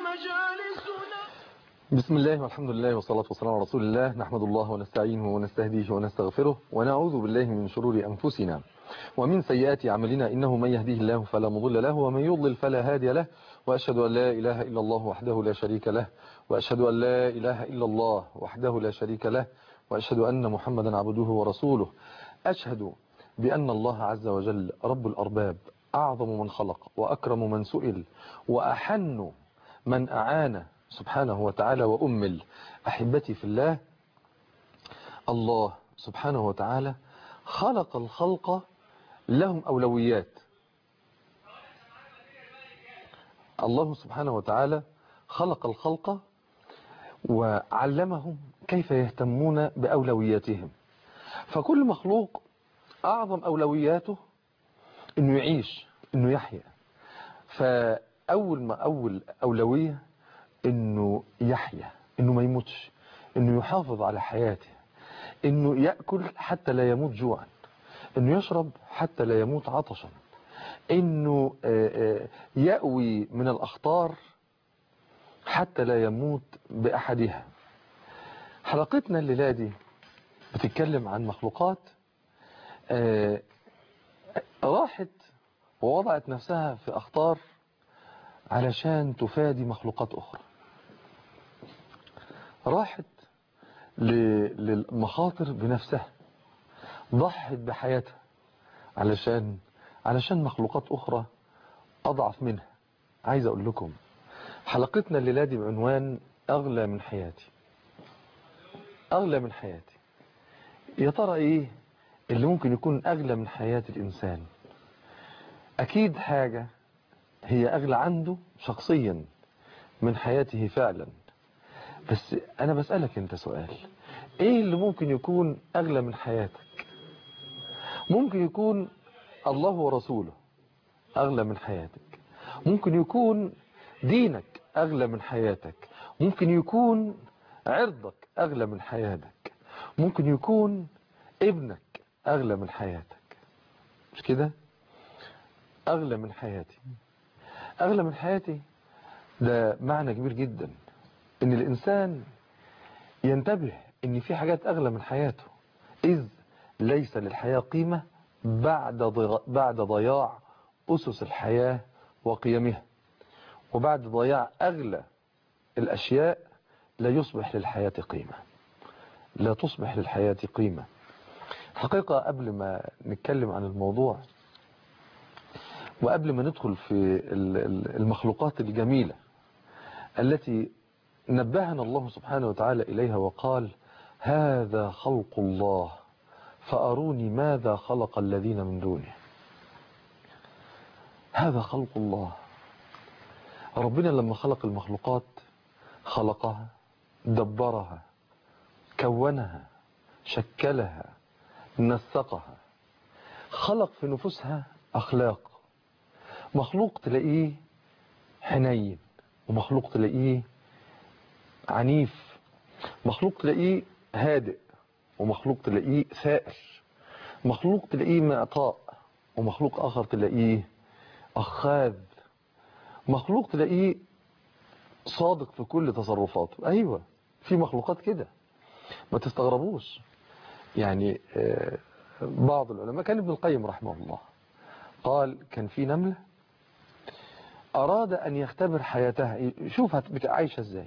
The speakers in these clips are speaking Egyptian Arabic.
مجالسنا بسم الله والحمد لله والصلاة والسلام على رسول الله نحمد الله ونستعينه ونستهديه ونستغفره ونعوذ بالله من شرور أنفسنا ومن سيئات عملنا إنه من يهديه الله فلا مضل له ومن يضلل فلا هادي له وأشهد أن لا إله إلا الله وحده لا شريك له وأشهد أن لا إله إلا الله وحده لا شريك له وأشهد أن محمدا عبده ورسوله أشهد بأن الله عز وجل رب الأرباب أعظم من خلق وأكرم من سئل وأحن من أعان سبحانه وتعالى وأمل أحبتي في الله الله سبحانه وتعالى خلق الخلق لهم أولويات الله سبحانه وتعالى خلق الخلق وعلمهم كيف يهتمون بأولوياتهم فكل مخلوق أعظم أولوياته أنه يعيش أنه يحيا فأول ما أول أولوية أنه يحيا أنه ما يموتش أنه يحافظ على حياته أنه يأكل حتى لا يموت جوعا أنه يشرب حتى لا يموت عطشا أنه يأوي من الأخطار حتى لا يموت بأحدها حلقتنا الليلة دي بتتكلم عن مخلوقات راحت ووضعت نفسها في أخطار علشان تفادي مخلوقات أخرى راحت للمخاطر بنفسها ضحت بحياتها علشان علشان مخلوقات أخرى أضعف منها عايز أقول لكم حلقتنا الليلة دي بعنوان أغلى من حياتي أغلى من حياتي يا ترى إيه اللي ممكن يكون أغلى من حياة الإنسان أكيد حاجة هي أغلى عنده شخصيا من حياته فعلا بس أنا بسألك أنت سؤال إيه اللي ممكن يكون أغلى من حياتك ممكن يكون الله ورسوله أغلى من حياتك ممكن يكون دينك أغلى من حياتك ممكن يكون عرضك أغلى من حياتك ممكن يكون ابنك أغلى من حياتك مش كده أغلى من حياتي أغلى من حياتي ده معنى كبير جدا إن الإنسان ينتبه إن في حاجات أغلى من حياته إذ ليس للحياة قيمة بعد بعد ضياع أسس الحياة وقيمها وبعد ضياع أغلى الأشياء لا يصبح للحياة قيمة لا تصبح للحياة قيمة حقيقة قبل ما نتكلم عن الموضوع وقبل ما ندخل في المخلوقات الجميلة التي نبهنا الله سبحانه وتعالى إليها وقال هذا خلق الله فأروني ماذا خلق الذين من دونه هذا خلق الله ربنا لما خلق المخلوقات خلقها دبرها كونها شكلها نسقها خلق في نفوسها أخلاق مخلوق تلاقيه حنين ومخلوق تلاقيه عنيف مخلوق تلاقيه هادئ ومخلوق تلاقيه ثائر مخلوق تلاقيه معطاء ومخلوق آخر تلاقيه أخاذ مخلوق تلاقيه صادق في كل تصرفاته أيوة في مخلوقات كده ما تستغربوش يعني بعض العلماء كان ابن القيم رحمه الله قال كان في نملة أراد أن يختبر حياتها يشوف عايشة ازاي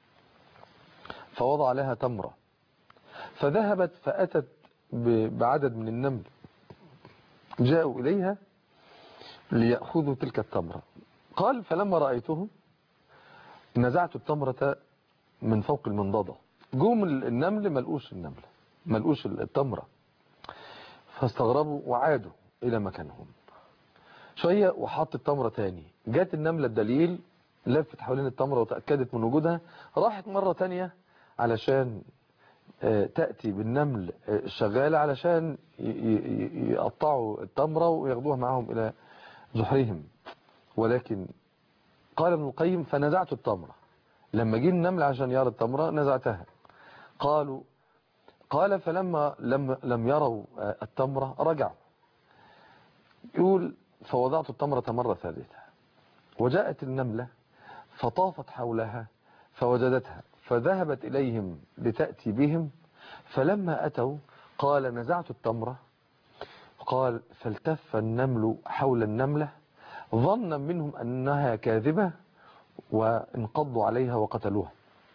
فوضع لها تمرة فذهبت فأتت بعدد من النمل جاءوا إليها ليأخذوا تلك التمرة قال فلما رأيتهم نزعت التمرة من فوق المنضدة جوم النمل ملقوش النملة ملقوش التمرة فاستغربوا وعادوا إلى مكانهم شوية وحط التمرة تاني جات النملة الدليل لفت حوالين التمرة وتأكدت من وجودها راحت مرة تانية علشان تأتي بالنمل الشغالة علشان يقطعوا التمرة وياخدوها معهم إلى زحرهم ولكن قال ابن القيم فنزعت التمرة لما جه النمل عشان يرى التمرة نزعتها قالوا قال فلما لم, لم يروا التمرة رجعوا يقول فوضعت التمرة مرة ثالثة وجاءت النملة فطافت حولها فوجدتها فذهبت إليهم لتأتي بهم فلما أتوا قال نزعت التمرة قال فالتف النمل حول النملة ظنا منهم أنها كاذبة وانقضوا عليها وقتلوها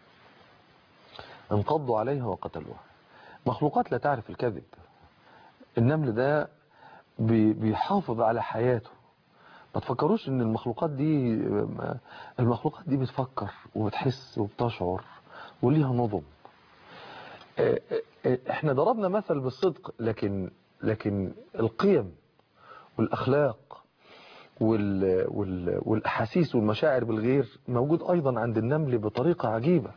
انقضوا عليها وقتلوها مخلوقات لا تعرف الكذب النمل ده بي- بيحافظ على حياته ما تفكروش ان المخلوقات دي المخلوقات دي بتفكر وبتحس وبتشعر وليها نظم اه- اه- احنا ضربنا مثل بالصدق لكن لكن القيم والاخلاق وال وال والاحاسيس والمشاعر بالغير موجود ايضا عند النمل بطريقة عجيبة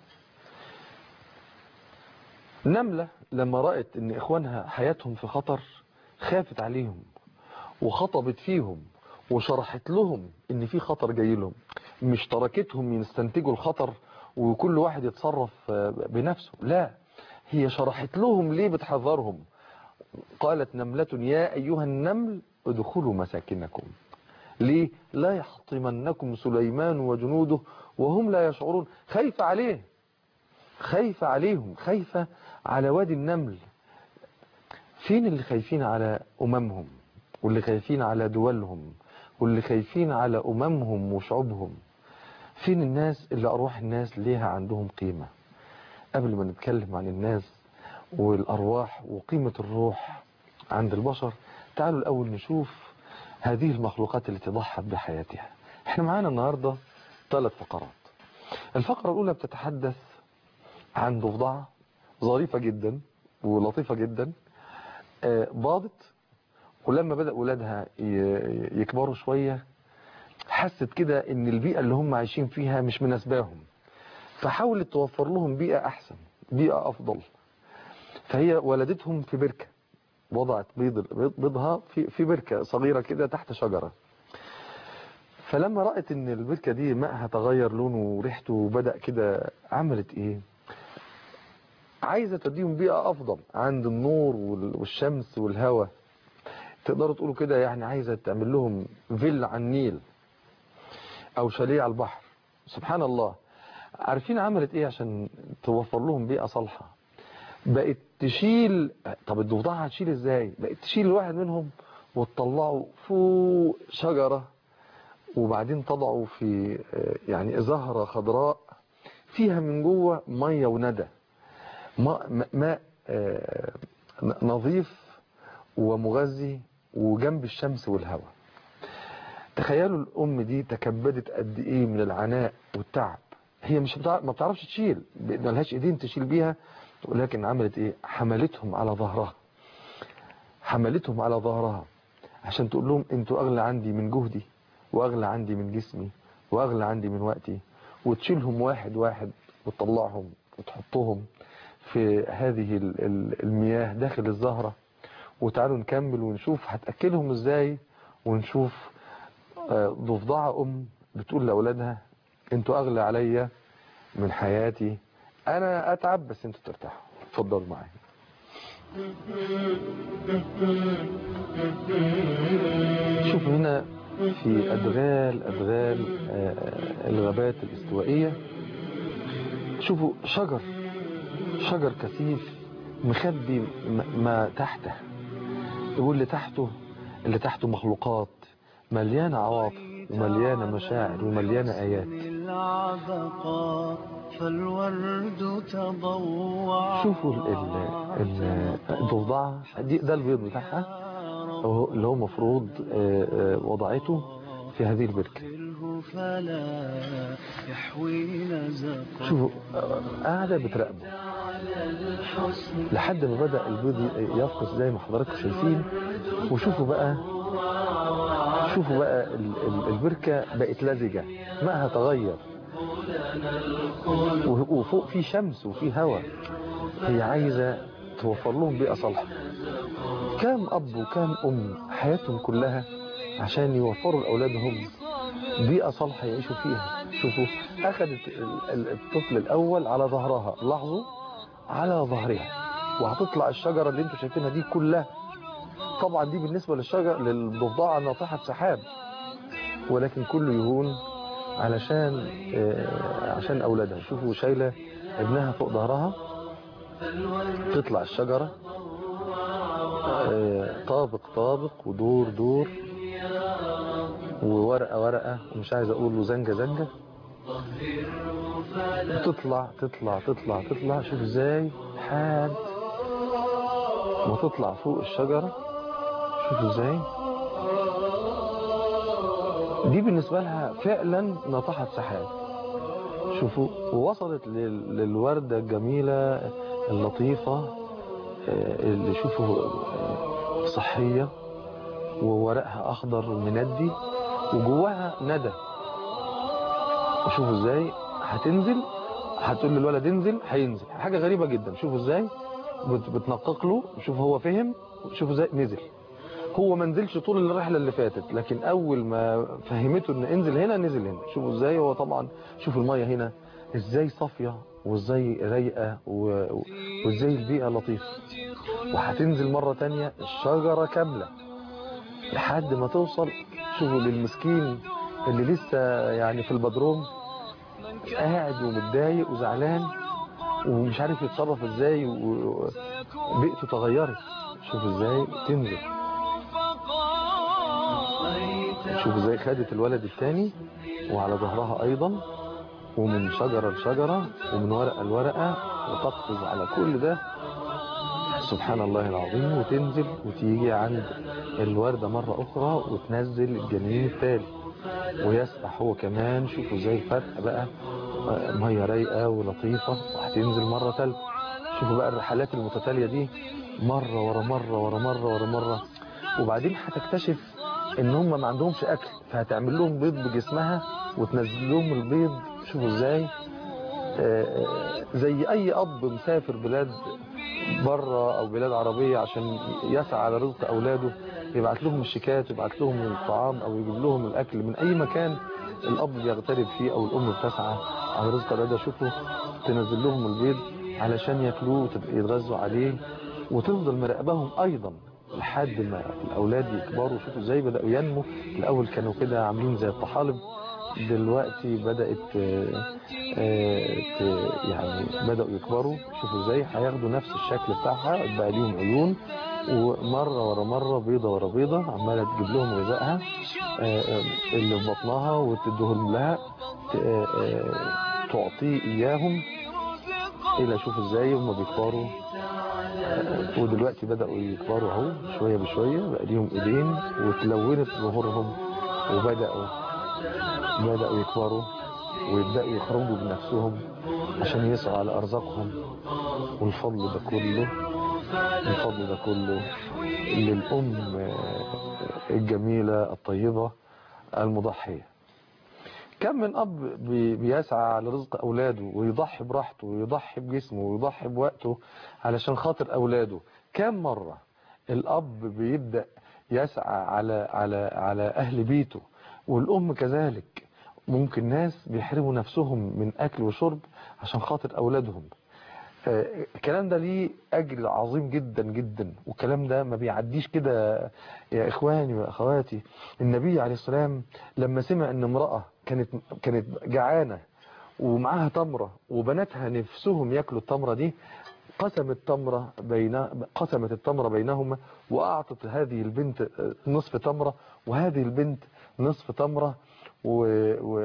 نملة لما رأت ان اخوانها حياتهم في خطر خافت عليهم وخطبت فيهم وشرحت لهم ان في خطر جاي لهم مش تركتهم يستنتجوا الخطر وكل واحد يتصرف آه، بنفسه لا هي شرحت لهم ليه بتحذرهم قالت نملة يا أيها النمل ادخلوا مساكنكم ليه لا يحطمنكم سليمان وجنوده وهم لا يشعرون خايفة عليه خايفة عليهم خايفة على وادي النمل فين اللي خايفين على أممهم واللي خايفين على دولهم واللي خايفين على أممهم وشعوبهم فين الناس اللي أرواح الناس ليها عندهم قيمة قبل ما نتكلم عن الناس والأرواح وقيمة الروح عند البشر تعالوا الأول نشوف هذه المخلوقات التي ضحت بحياتها احنا معانا النهاردة ثلاث فقرات الفقرة الأولى بتتحدث عن ضفدعة ظريفة جدا ولطيفة جدا آه، باضت ولما بدأ ولادها ي- يكبروا شوية حست كده ان البيئة اللي هم عايشين فيها مش مناسباهم فحاولت توفر لهم بيئة احسن بيئة افضل فهي ولدتهم في بركة وضعت بيض بيض- بيضها في في بركة صغيرة كده تحت شجرة فلما رأت ان البركة دي ماءها تغير لونه وريحته وبدأ كده عملت ايه عايزة تديهم بيئة افضل عند النور وال- والشمس والهواء تقدروا تقولوا كده يعني عايزة تعمل لهم فيلا على النيل او شاليه على البحر سبحان الله عارفين عملت ايه عشان توفر لهم بيئة صالحة بقت تشيل طب الضفدعة هتشيل ازاي بقت تشيل الواحد منهم وتطلعه فوق شجرة وبعدين تضعه في آه، يعني زهرة خضراء فيها من جوه مية وندى ماء ماء آه، نظيف ومغذي وجنب الشمس والهواء تخيلوا الأم دي تكبدت قد إيه من العناء والتعب هي مش بتاع... ما بتعرفش تشيل ملهاش إيدين تشيل بيها ولكن عملت إيه حملتهم على ظهرها حملتهم على ظهرها عشان تقول لهم انتوا أغلى عندي من جهدي وأغلى عندي من جسمي وأغلى عندي من وقتي وتشيلهم واحد واحد وتطلعهم وتحطهم في هذه ال- ال- المياه داخل الزهرة وتعالوا نكمل ونشوف هتأكلهم ازاي ونشوف آه، ضفدعة أم بتقول لأولادها انتوا أغلى عليا من حياتي أنا أتعب بس انتوا ترتاحوا اتفضلوا معايا شوفوا هنا في أدغال أدغال آه، الغابات الاستوائية شوفوا شجر شجر كثيف مخبي م- ما تحته واللي تحته اللي تحته مخلوقات مليانة عواطف ومليانة مشاعر ومليانة آيات العبقى فالورد تضوع شوفوا ال- ال- ال- الضفدعة دي ده البيض بتاعها أهو اللي هو مفروض آه، آه، وضعته في هذه البركة قبله فلا يحوي نزقا شوفوا آه، قاعدة بتراقبه لحد ما بدأ البيض ي- يفقس زي ما حضراتكم شايفين وشوفوا بقى شوفوا بقى ال- ال- البركة بقت لزجة ماءها تغير و- وفوق في شمس وفي هواء هي عايزة توفر لهم بيئة صالحة كام أب وكام أم حياتهم كلها عشان يوفروا لأولادهم بيئة صالحة يعيشوا فيها شوفوا أخذت ال- ال- الطفل الأول على ظهرها لاحظوا على ظهرها وهتطلع الشجرة اللي انتوا شايفينها دي كلها طبعا دي بالنسبة للشجر للضفدعة ناطحة سحاب ولكن كله يهون علشان آه، عشان أولادها شوفوا شايلة ابنها فوق ظهرها تطلع الشجرة آه، طابق طابق ودور دور وورقة ورقة ومش عايز أقول وزنجة زنجة وتطلع تطلع تطلع تطلع شوف ازاي لحد ما تطلع فوق الشجرة شوف ازاي دي بالنسبة لها فعلا نطحت سحاب شوفوا ووصلت لل- للوردة الجميلة اللطيفة آه، اللي شوفوا آه، صحية وورقها أخضر ومندي وجواها ندى وشوفوا ازاي هتنزل هتقول للولد انزل هينزل حاجة غريبة جدا شوفوا ازاي بت- بتنقق له شوف هو فهم شوفوا ازاي نزل هو ما نزلش طول الرحلة اللي فاتت لكن اول ما فهمته ان انزل هنا نزل هنا شوفوا ازاي هو طبعا شوفوا المية هنا ازاي صافية وازاي رايقة و- و- وازاي البيئة لطيفة وهتنزل مرة تانية الشجرة كاملة لحد ما توصل شوفوا للمسكين اللي لسه يعني في البدروم قاعد ومتضايق وزعلان ومش عارف يتصرف ازاي وبيئته تغيرت شوف ازاي تنزل شوف ازاي خدت الولد الثاني وعلى ظهرها ايضا ومن شجرة لشجرة ومن ورقة لورقة وتقفز على كل ده سبحان الله العظيم وتنزل وتيجي عند الوردة مرة أخرى وتنزل الجنين التالي ويسبح هو كمان شوفوا ازاي الفرق بقى آه، مية رايقة ولطيفة وهتنزل مرة ثالثة شوفوا بقى الرحلات المتتالية دي مرة ورا مرة ورا مرة ورا مرة وبعدين هتكتشف ان هم ما عندهمش اكل فهتعمل لهم بيض بجسمها وتنزل لهم البيض شوفوا ازاي آه، آه، زي اي اب مسافر بلاد بره او بلاد عربية عشان يسعى على رزق اولاده يبعت لهم الشيكات يبعت لهم الطعام او يجيب لهم الاكل من اي مكان الاب بيغترب فيه او الام بتسعى على رزق اولادها شوفوا تنزل لهم البيض علشان ياكلوه ويتغذوا عليه وتفضل مراقبهم ايضا لحد ما الاولاد يكبروا شوفوا ازاي بداوا ينموا الاول كانوا كده عاملين زي الطحالب دلوقتي بدات آه، آه، ت- يعني بداوا يكبروا شوفوا ازاي هياخدوا نفس الشكل بتاعها بقى ليهم عيون ومره ورا مره بيضه ورا بيضه عماله تجيب لهم غذائها آه، آه، اللي في بطنها وتديهم لها ت- آه، آه، تعطيه اياهم الى شوف ازاي هم بيكبروا آه، ودلوقتي بدأوا يكبروا اهو شوية بشوية بقى ليهم ايدين وتلونت ظهورهم وبدأوا بدأوا يكبروا ويبدأوا يخرجوا بنفسهم عشان يسعوا على أرزاقهم والفضل ده كله الفضل ده كله للأم آه، الجميلة الطيبة المضحية كم من أب بي- بيسعى على رزق أولاده ويضحي براحته ويضحي بجسمه ويضحي بوقته علشان خاطر أولاده كم مرة الأب بيبدأ يسعى على على على أهل بيته والأم كذلك ممكن ناس بيحرموا نفسهم من أكل وشرب عشان خاطر أولادهم آه، الكلام ده ليه أجر عظيم جدا جدا والكلام ده ما بيعديش كده يا إخواني وأخواتي النبي عليه السلام لما سمع أن امرأة كانت كانت جعانة ومعاها تمرة وبناتها نفسهم ياكلوا التمرة دي قسم التمرة بين قسمت التمرة بينهما وأعطت هذه البنت نصف تمرة وهذه البنت نصف تمرة و... و...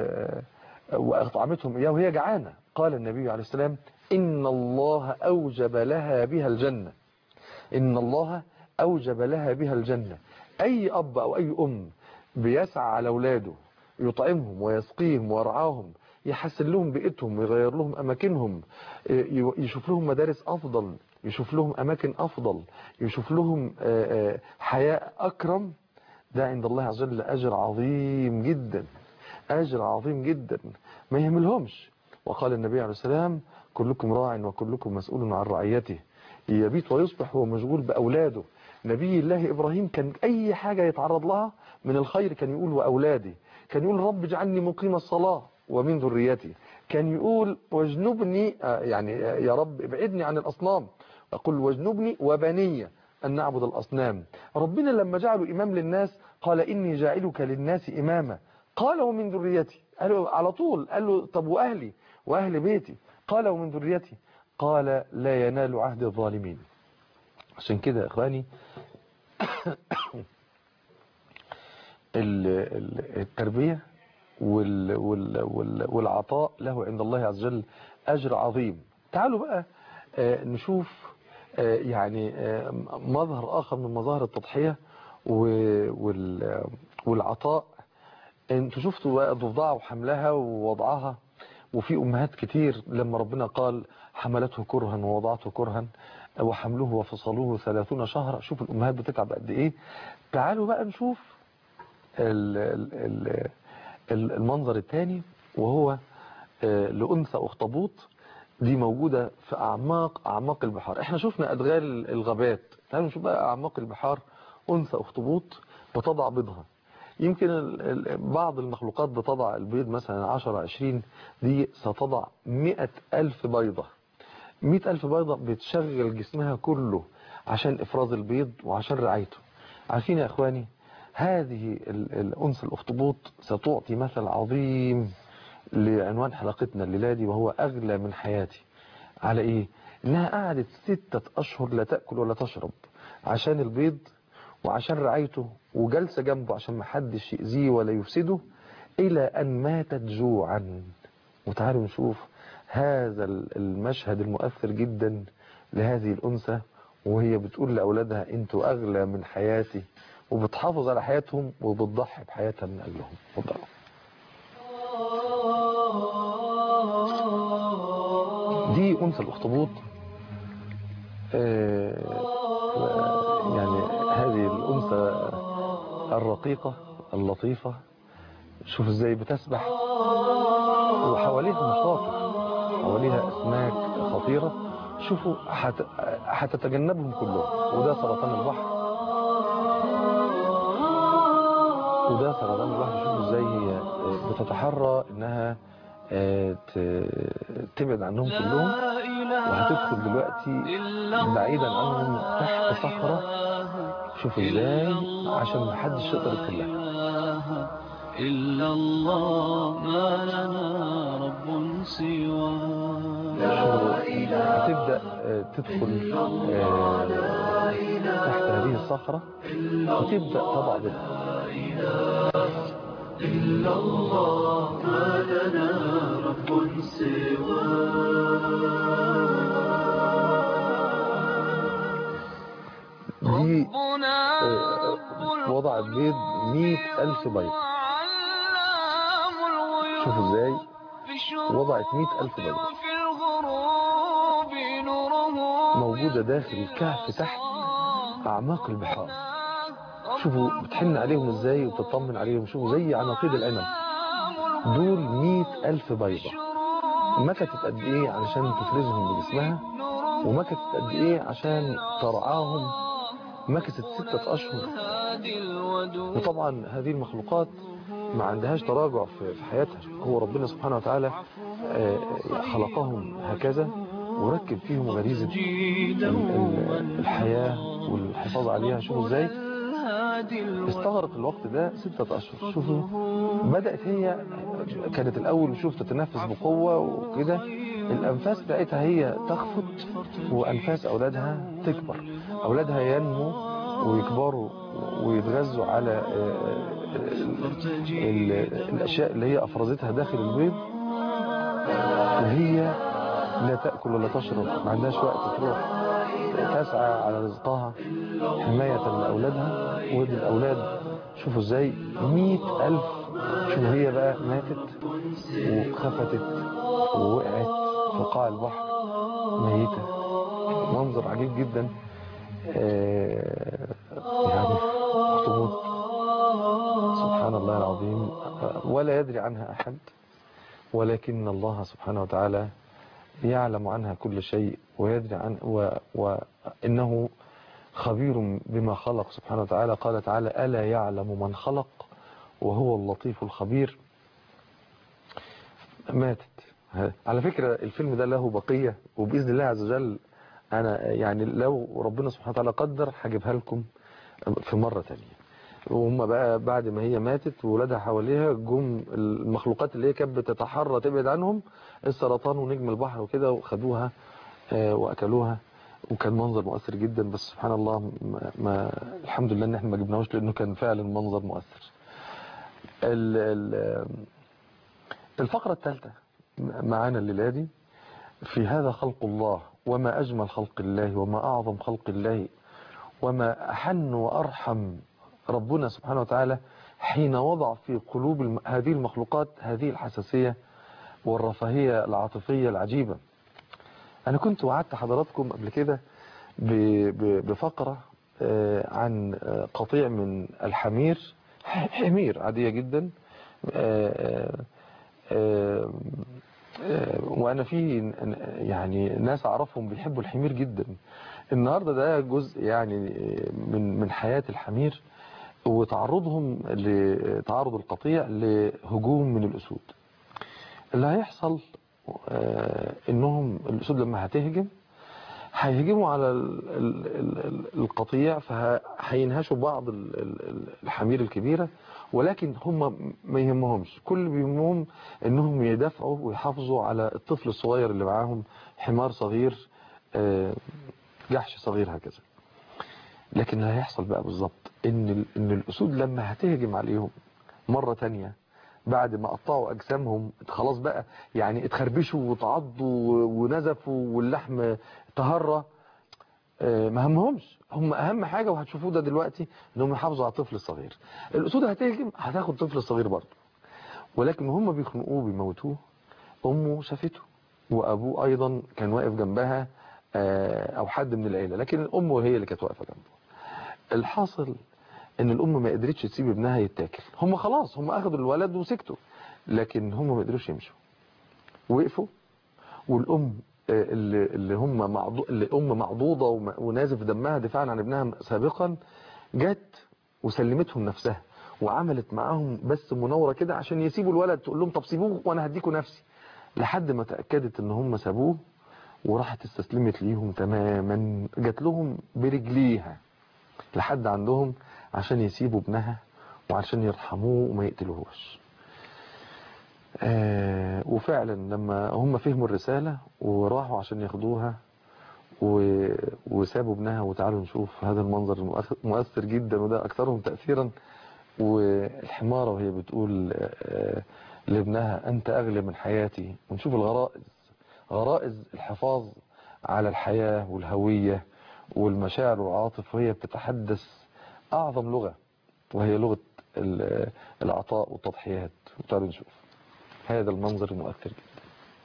وأطعمتهم إياه وهي جعانة قال النبي عليه السلام إن الله أوجب لها بها الجنة إن الله أوجب لها بها الجنة أي أب أو أي أم بيسعى على أولاده يطعمهم ويسقيهم ويرعاهم يحسن لهم بيئتهم ويغير لهم أماكنهم ي- يشوف لهم مدارس أفضل يشوف لهم أماكن أفضل يشوف لهم آه، آه، حياة أكرم ده عند الله عز وجل أجر عظيم جدا أجر عظيم جدا ما يهملهمش وقال النبي عليه السلام كلكم راع وكلكم مسؤول عن رعيته يبيت ويصبح هو مشغول بأولاده نبي الله إبراهيم كان أي حاجة يتعرض لها من الخير كان يقول وأولادي كان يقول رب اجعلني مقيم الصلاة ومن ذريتي كان يقول واجنبني آه، يعني آه، يا رب ابعدني عن الأصنام أقول واجنبني وبني أن نعبد الأصنام ربنا لما جعله إمام للناس قال إني جاعلك للناس إماما قال ومن ذريتي قال له على طول قال له طب وأهلي وأهل بيتي قال ومن ذريتي قال لا ينال عهد الظالمين عشان كده يا إخواني ال- ال- التربية وال وال وال والعطاء له عند الله عز وجل أجر عظيم تعالوا بقى آه، نشوف آه، يعني آه، مظهر آخر من مظاهر التضحية و- وال- والعطاء انتوا شفتوا بقى ضفدعة وحملها ووضعها وفي أمهات كتير لما ربنا قال حملته كرها ووضعته كرها وحمله وفصلوه ثلاثون شهرا شوف الأمهات بتتعب قد إيه تعالوا بقى نشوف ال- ال- ال- ال- المنظر الثاني وهو آه، لأنثى أخطبوط دي موجودة في أعماق أعماق البحار احنا شفنا أدغال الغابات تعالوا نشوف بقى أعماق البحار أنثى أخطبوط بتضع بيضها يمكن ال- ال- بعض المخلوقات بتضع البيض مثلا 10 20 دي ستضع 100 ألف بيضة 100 ألف بيضة بتشغل جسمها كله عشان إفراز البيض وعشان رعايته عارفين يا إخواني هذه ال- الأنثى الأخطبوط ستعطي مثل عظيم لعنوان حلقتنا الليلة دي وهو أغلى من حياتي على إيه؟ إنها قعدت ستة أشهر لا تأكل ولا تشرب عشان البيض وعشان رعايته وجلسة جنبه عشان محدش يأذيه ولا يفسده إلى أن ماتت جوعا وتعالوا نشوف هذا ال- المشهد المؤثر جدا لهذه الأنثى وهي بتقول لأولادها أنتوا أغلى من حياتي وبتحافظ على حياتهم وبتضحي بحياتها من أجلهم اتفضلوا دي أنثى الأخطبوط آه، يعني هذه الأنثى الرقيقة اللطيفة شوف ازاي بتسبح وحواليها مخاطر حواليها أسماك خطيرة شوفوا حت... هتتجنبهم كلهم وده سرطان البحر وده سرطان البحر شوفوا ازاي هي بتتحرى انها آه، ت- تبعد عنهم كلهم وهتدخل دلوقتي بعيدا عنهم تحت صخرة شوفوا ازاي عشان محدش يقدر يدخل لها إلا الله ما لنا رب سواه شوفوا هتبدأ آه، تدخل آه، تحت هذه الصخرة وتبدأ تضع بيضها إلا الله ما لنا رب سواه دي ربنا آه، رب وضعت بيض مئة ألف بيض علام الغيوب شوفوا ازاي في الشروق وضعت مئة ألف بيض وفي الغروب نوره موجودة داخل الكهف تحت أعماق البحار شوفوا بتحن عليهم ازاي وبتطمن عليهم شوفوا زي عناقيد العنب دول مئة ألف بيضة مكتت قد ايه علشان تفرزهم بجسمها ومكتت قد ايه عشان ترعاهم مكتت ستة أشهر هادي الودود وطبعا هذه المخلوقات ما عندهاش تراجع في في حياتها هو ربنا سبحانه وتعالى آه، خلقهم هكذا وركب فيهم غريزة ال- ال- الحياة والحفاظ عليها شوفوا ازاي هادي الودود استغرق الوقت ده ستة أشهر شوفوا بدأت هي كانت الأول شوف تتنفس بقوة وكده الأنفاس بتاعتها هي تخفت وأنفاس أولادها تكبر أولادها ينمو ويكبروا ويتغذوا على آه، ال- الأشياء اللي هي أفرزتها داخل البيض وهي لا تأكل ولا تشرب ما عندهاش وقت تروح تسعى على رزقها حماية لأولادها ودي الأولاد شوفوا ازاي مئة ألف شوفوا هي بقى ماتت وخفتت ووقعت في قاع البحر ميتة منظر عجيب جدا آه، يعني أخطبوط سبحان الله العظيم ولا يدري عنها أحد ولكن الله سبحانه وتعالى يعلم عنها كل شيء ويدري عن و وإنه خبير بما خلق سبحانه وتعالى قال تعالى ألا يعلم من خلق وهو اللطيف الخبير ماتت على فكرة الفيلم ده له بقية وبإذن الله عز وجل أنا يعني لو ربنا سبحانه وتعالى قدر هجيبها لكم في مرة تانية وهم بقى بعد ما هي ماتت وولادها حواليها جم المخلوقات اللي هي كانت بتتحرى تبعد عنهم السرطان ونجم البحر وكده وخدوها آه، واكلوها وكان منظر مؤثر جدا بس سبحان الله ما, ما الحمد لله ان احنا ما جبناهوش لانه كان فعلا منظر مؤثر ال ال الفقرة الثالثة معانا الليلة دي في هذا خلق الله وما أجمل خلق الله وما أعظم خلق الله وما أحن وأرحم ربنا سبحانه وتعالى حين وضع في قلوب الم- هذه المخلوقات هذه الحساسية والرفاهية العاطفية العجيبة أنا كنت وعدت حضراتكم قبل كده ب- ب- بفقرة آه، عن آه، قطيع من الحمير ح- حمير عادية جدا آه، آه، آه، وأنا في ن- يعني ناس أعرفهم بيحبوا الحمير جدا النهاردة ده جزء يعني من من حياة الحمير وتعرضهم لتعرض القطيع لهجوم من الأسود اللي هيحصل آه، انهم الاسود لما هتهجم هيهجموا على ال- ال- ال- ال- القطيع فهينهشوا بعض ال- ال- ال- الحمير الكبيرة ولكن هم ما يهمهمش كل اللي بيهمهم انهم يدافعوا ويحافظوا على الطفل الصغير اللي معاهم حمار صغير آه، جحش صغير هكذا لكن اللي هيحصل بقى بالظبط ان ال- ان الاسود لما هتهجم عليهم مرة تانية بعد ما قطعوا اجسامهم خلاص بقى يعني اتخربشوا وتعضوا ونزفوا واللحم تهرى آه، ما همهمش هم اهم حاجة وهتشوفوه ده دلوقتي انهم يحافظوا على الطفل الصغير الاسود هتهجم هتاخد الطفل الصغير برضه ولكن هم بيخنقوه بيموتوه امه شافته وابوه ايضا كان واقف جنبها آه، او حد من العيلة لكن امه هي اللي كانت واقفة جنبه الحاصل ان الام ما قدرتش تسيب ابنها يتاكل هم خلاص هم اخذوا الولد وسكتوا لكن هم ما قدروش يمشوا وقفوا والام آه، اللي اللي هم معضو... اللي ام معضوضه وم- ونازف دمها دفاعا عن ابنها سابقا جت وسلمتهم نفسها وعملت معاهم بس مناوره كده عشان يسيبوا الولد تقول لهم طب سيبوه وانا هديكوا نفسي لحد ما تاكدت ان هم سابوه وراحت استسلمت ليهم تماما جات لهم برجليها لحد عندهم عشان يسيبوا ابنها وعشان يرحموه وما يقتلوهوش آه وفعلا لما هم فهموا الرسالة وراحوا عشان ياخدوها و... وسابوا ابنها وتعالوا نشوف هذا المنظر المؤثر- مؤثر جدا وده أكثرهم تأثيرا والحمارة وهي بتقول آه، لابنها أنت أغلى من حياتي ونشوف الغرائز غرائز الحفاظ على الحياة والهوية والمشاعر والعاطف وهي بتتحدث أعظم لغة وهي لغة ال- العطاء والتضحيات وتعالوا نشوف هذا المنظر المؤثر جدا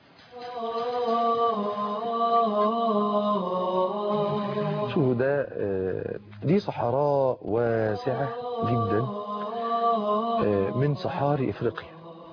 شوفوا ده آه، دي صحراء واسعة جدا آه، من صحاري افريقيا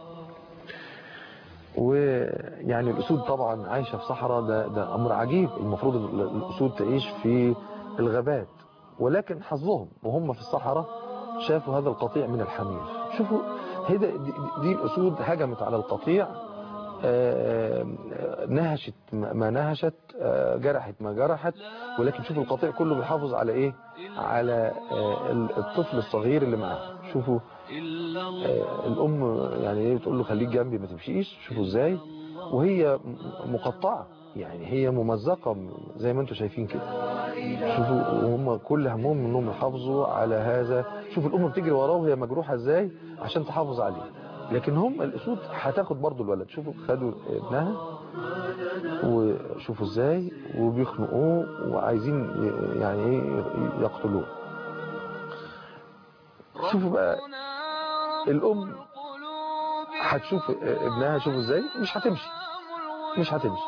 ويعني الاسود طبعا عايشة في صحراء ده, ده امر عجيب المفروض ال- الاسود تعيش في الغابات ولكن حظهم وهم في الصحراء شافوا هذا القطيع من الحمير شوفوا هدا دي, دي الاسود هجمت على القطيع آه، آه، نهشت ما ما نهشت آه، جرحت ما جرحت ولكن شوفوا القطيع كله بيحافظ على ايه على آه، ال- الطفل الصغير اللي معاه شوفوا آه، الام يعني ايه بتقول له خليك جنبي ما تمشيش شوفوا ازاي وهي م- مقطعه يعني هي ممزقه م- زي ما انتم شايفين كده شوفوا وهم كل همهم انهم يحافظوا على هذا شوفوا الام بتجري وراه وهي مجروحه ازاي عشان تحافظ عليه لكن هم الاسود هتاخد برضو الولد شوفوا خدوا ابنها وشوفوا ازاي وبيخنقوه وعايزين ي- يعني ايه يقتلوه شوفوا بقى الام هتشوف ابنها شوفوا ازاي مش هتمشي مش هتمشي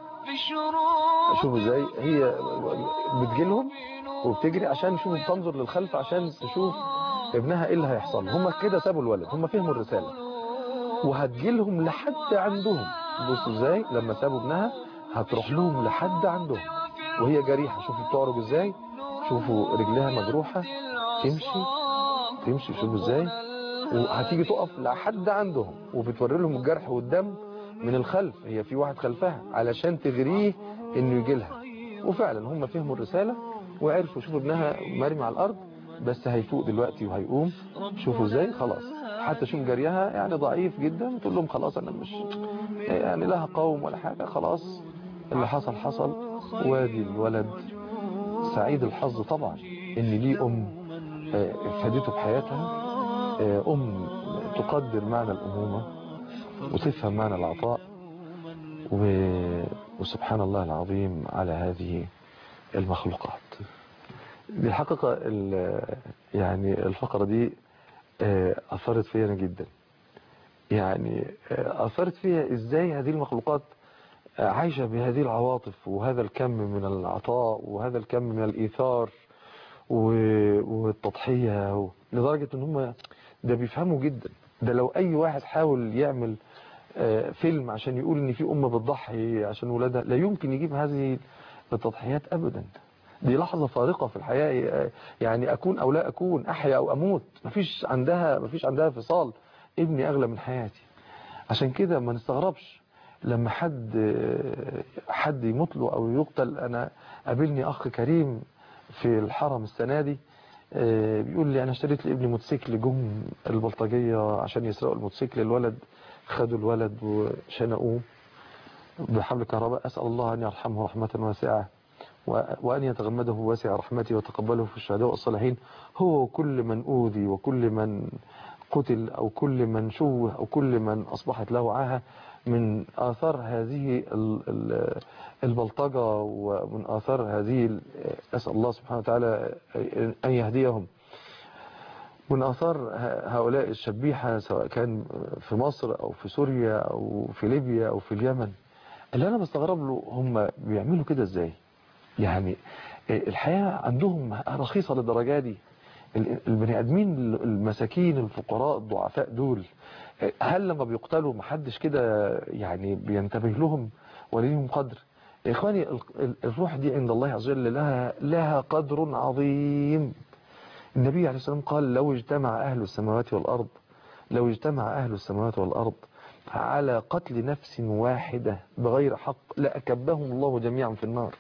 شوفوا ازاي هي بتجيلهم وبتجري عشان شوفوا بتنظر للخلف عشان تشوف ابنها ايه اللي هيحصل هم كده سابوا الولد هم فهموا الرسالة وهتجيلهم لحد عندهم بصوا ازاي لما سابوا ابنها هتروح لهم لحد عندهم وهي جريحة شوفوا بتعرج ازاي شوفوا رجلها مجروحة تمشي تمشي شوفوا ازاي وهتيجي تقف لحد عندهم وبتوري لهم الجرح والدم من الخلف هي في واحد خلفها علشان تغريه انه يجي لها وفعلا هم فهموا الرسالة وعرفوا شوفوا ابنها مرمي على الارض بس هيفوق دلوقتي وهيقوم شوفوا ازاي خلاص حتى شوف جريها يعني ضعيف جدا تقول لهم خلاص انا مش يعني لها قوم ولا حاجة خلاص اللي حصل حصل وادي الولد سعيد الحظ طبعا ان ليه ام آه، فادته بحياتها آه، ام تقدر معنى الامومة وتفهم معنى العطاء و- وسبحان الله العظيم على هذه المخلوقات دي الحقيقة ال- يعني الفقرة دي آه، أثرت فيا أنا جدا يعني آه، أثرت فيها إزاي هذه المخلوقات آه، عايشة بهذه العواطف وهذا الكم من العطاء وهذا الكم من الإيثار و- والتضحية و- لدرجة ان هم ده بيفهموا جدا ده لو اي واحد حاول يعمل آه، فيلم عشان يقول ان في ام بتضحي عشان ولادها لا يمكن يجيب هذه التضحيات ابدا دي لحظة فارقة في الحياة آه، يعني اكون او لا اكون احيا او اموت مفيش عندها مفيش عندها فصال ابني اغلى من حياتي عشان كده ما نستغربش لما حد حد يموت له او يقتل انا قابلني اخ كريم في الحرم السنه دي آه، بيقول لي انا اشتريت لابني موتوسيكل جم البلطجيه عشان يسرقوا الموتوسيكل الولد خدوا الولد وشنقوه بحبل الكهرباء اسال الله ان يرحمه رحمه واسعه و- وأن يتغمده واسع رحمته وتقبله في الشهداء والصالحين هو وكل من أوذي وكل من قتل أو كل من شوه أو كل من أصبحت له عاهة من آثار هذه ال- ال- البلطجة ومن آثار هذه ال- أسأل الله سبحانه وتعالى أن يهديهم من آثار ه- هؤلاء الشبيحة سواء كان في مصر أو في سوريا أو في ليبيا أو في اليمن اللي أنا بستغرب له هم بيعملوا كده إزاي يعني الحياة عندهم رخيصة للدرجة دي ال- البني ادمين المساكين الفقراء الضعفاء دول هل لما بيقتلوا محدش كده يعني بينتبه لهم وليهم قدر يا اخواني ال- ال- الروح دي عند الله عز وجل لها لها قدر عظيم النبي عليه الصلاة والسلام قال لو اجتمع أهل السماوات والأرض لو اجتمع أهل السماوات والأرض على قتل نفس واحدة بغير حق لأكبهم الله جميعا في النار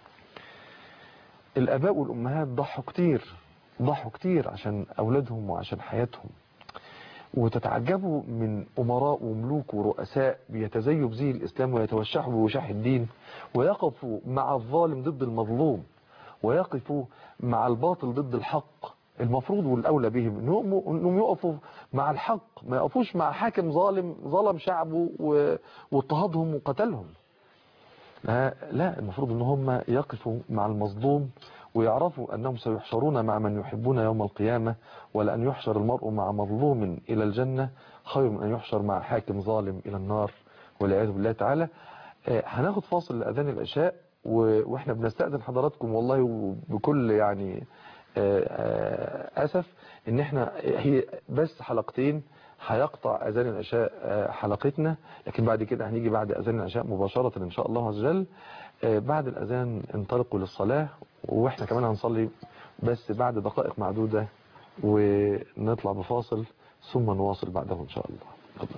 الآباء والأمهات ضحوا كتير ضحوا كتير عشان أولادهم وعشان حياتهم وتتعجبوا من أمراء وملوك ورؤساء بيتزيوا بزي الإسلام ويتوشحوا بوشاح الدين ويقفوا مع الظالم ضد المظلوم ويقفوا مع الباطل ضد الحق المفروض والأولى بهم إنهم إنهم يقفوا مع الحق ما يقفوش مع حاكم ظالم ظلم شعبه و- واضطهدهم وقتلهم لا, لا المفروض ان هم يقفوا مع المظلوم ويعرفوا انهم سيحشرون مع من يحبون يوم القيامة ولأن يحشر المرء مع مظلوم إلى الجنة خير من أن يحشر مع حاكم ظالم إلى النار والعياذ بالله تعالى آه، هناخد فاصل لأذان العشاء و- واحنا بنستأذن حضراتكم والله وبكل يعني آه، آه، أسف ان احنا هي بس حلقتين هيقطع أذان العشاء آه، حلقتنا لكن بعد كده هنيجي بعد أذان العشاء مباشرة إن شاء الله عز وجل آه، بعد الأذان انطلقوا للصلاة وإحنا كمان هنصلي بس بعد دقائق معدودة ونطلع بفاصل ثم نواصل بعده إن شاء الله تفضل.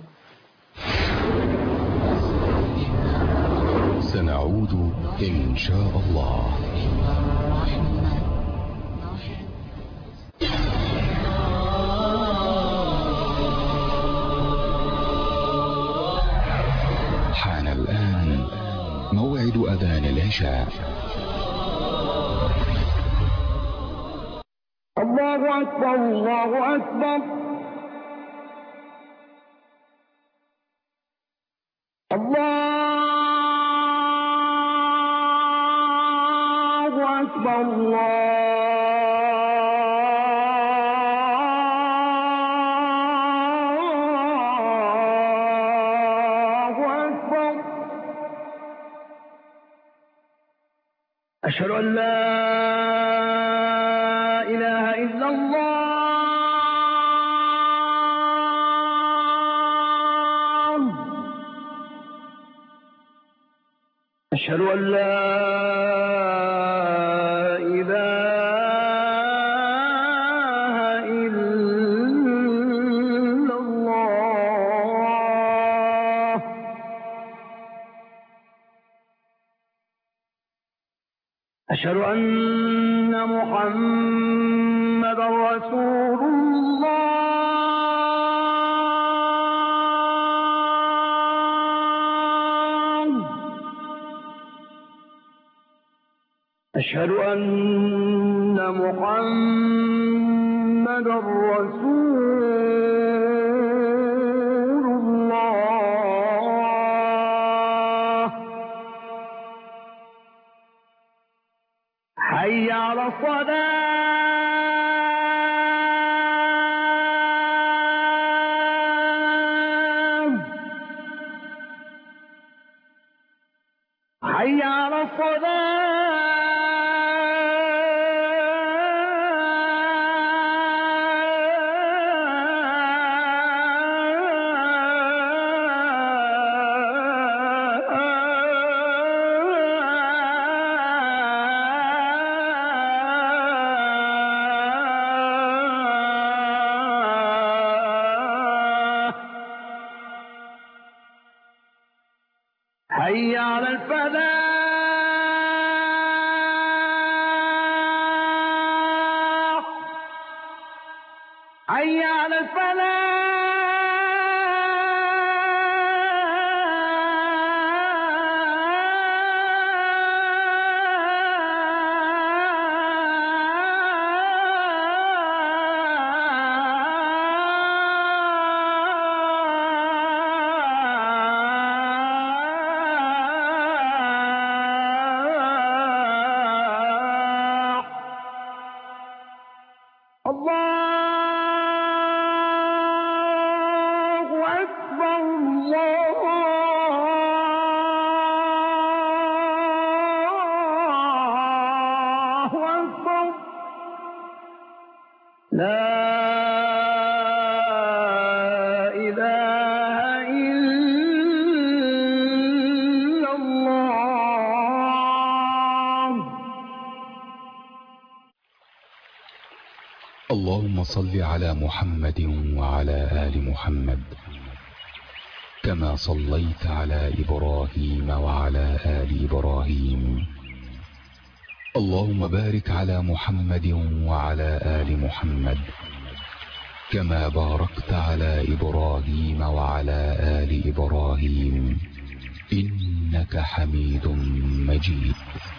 سنعود إن شاء الله حان الآن موعد أذان العشاء الله أكبر الله أكبر الله أكبر الله أكبر أشهد أن لا إله إلا الله أشهد أن لا إله إلا الله أشهد أن محمد محمد رسول الله أشهد أن محمد رسول الله حي على الصلاة حي على الصلاة حي على الفلاح حي على الفلاح الله أكبر الله أكبر لا إله إلا الله اللهم صل على محمد وعلى آل محمد كما صليت على إبراهيم وعلى آل إبراهيم اللهم بارك على محمد وعلى آل محمد كما باركت على إبراهيم وعلى آل إبراهيم إنك حميد مجيد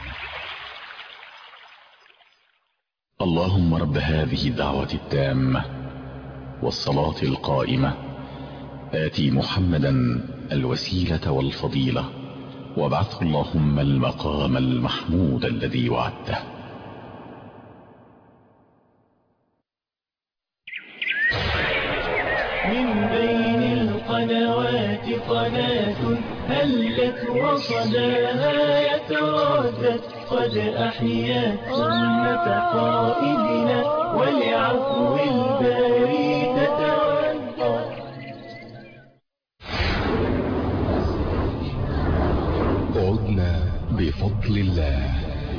اللهم رب هذه الدعوة التامة والصلاة القائمة آتي محمدا الوسيلة والفضيلة وابعثه اللهم المقام المحمود الذي وعدته من بين القنوات قناة هلت وصداها يتردد قد أحيا سنة قائدنا ولعفو الباري تتودد عدنا بفضل الله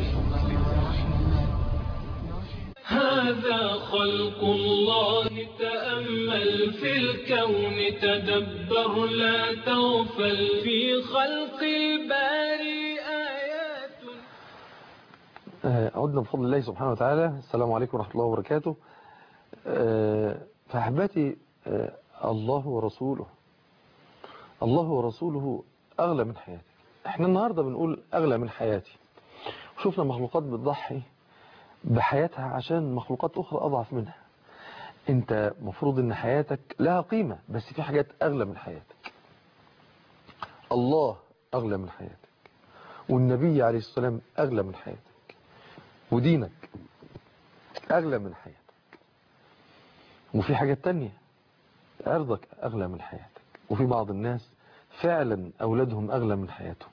هذا خلق الله تأمل في الكون تدبر لا تغفل في خلق الباري آيات آه، عدنا بفضل الله سبحانه وتعالى السلام عليكم ورحمة الله وبركاته آه، فأحبتي آه، الله ورسوله الله ورسوله أغلى من حياتك احنا النهاردة بنقول أغلى من حياتي وشوفنا مخلوقات بتضحي بحياتها عشان مخلوقات أخرى أضعف منها انت مفروض ان حياتك لها قيمة بس في حاجات أغلى من حياتك الله أغلى من حياتك والنبي عليه السلام أغلى من حياتك ودينك أغلى من حياتك وفي حاجات تانية عرضك أغلى من حياتك وفي بعض الناس فعلا أولادهم أغلى من حياتهم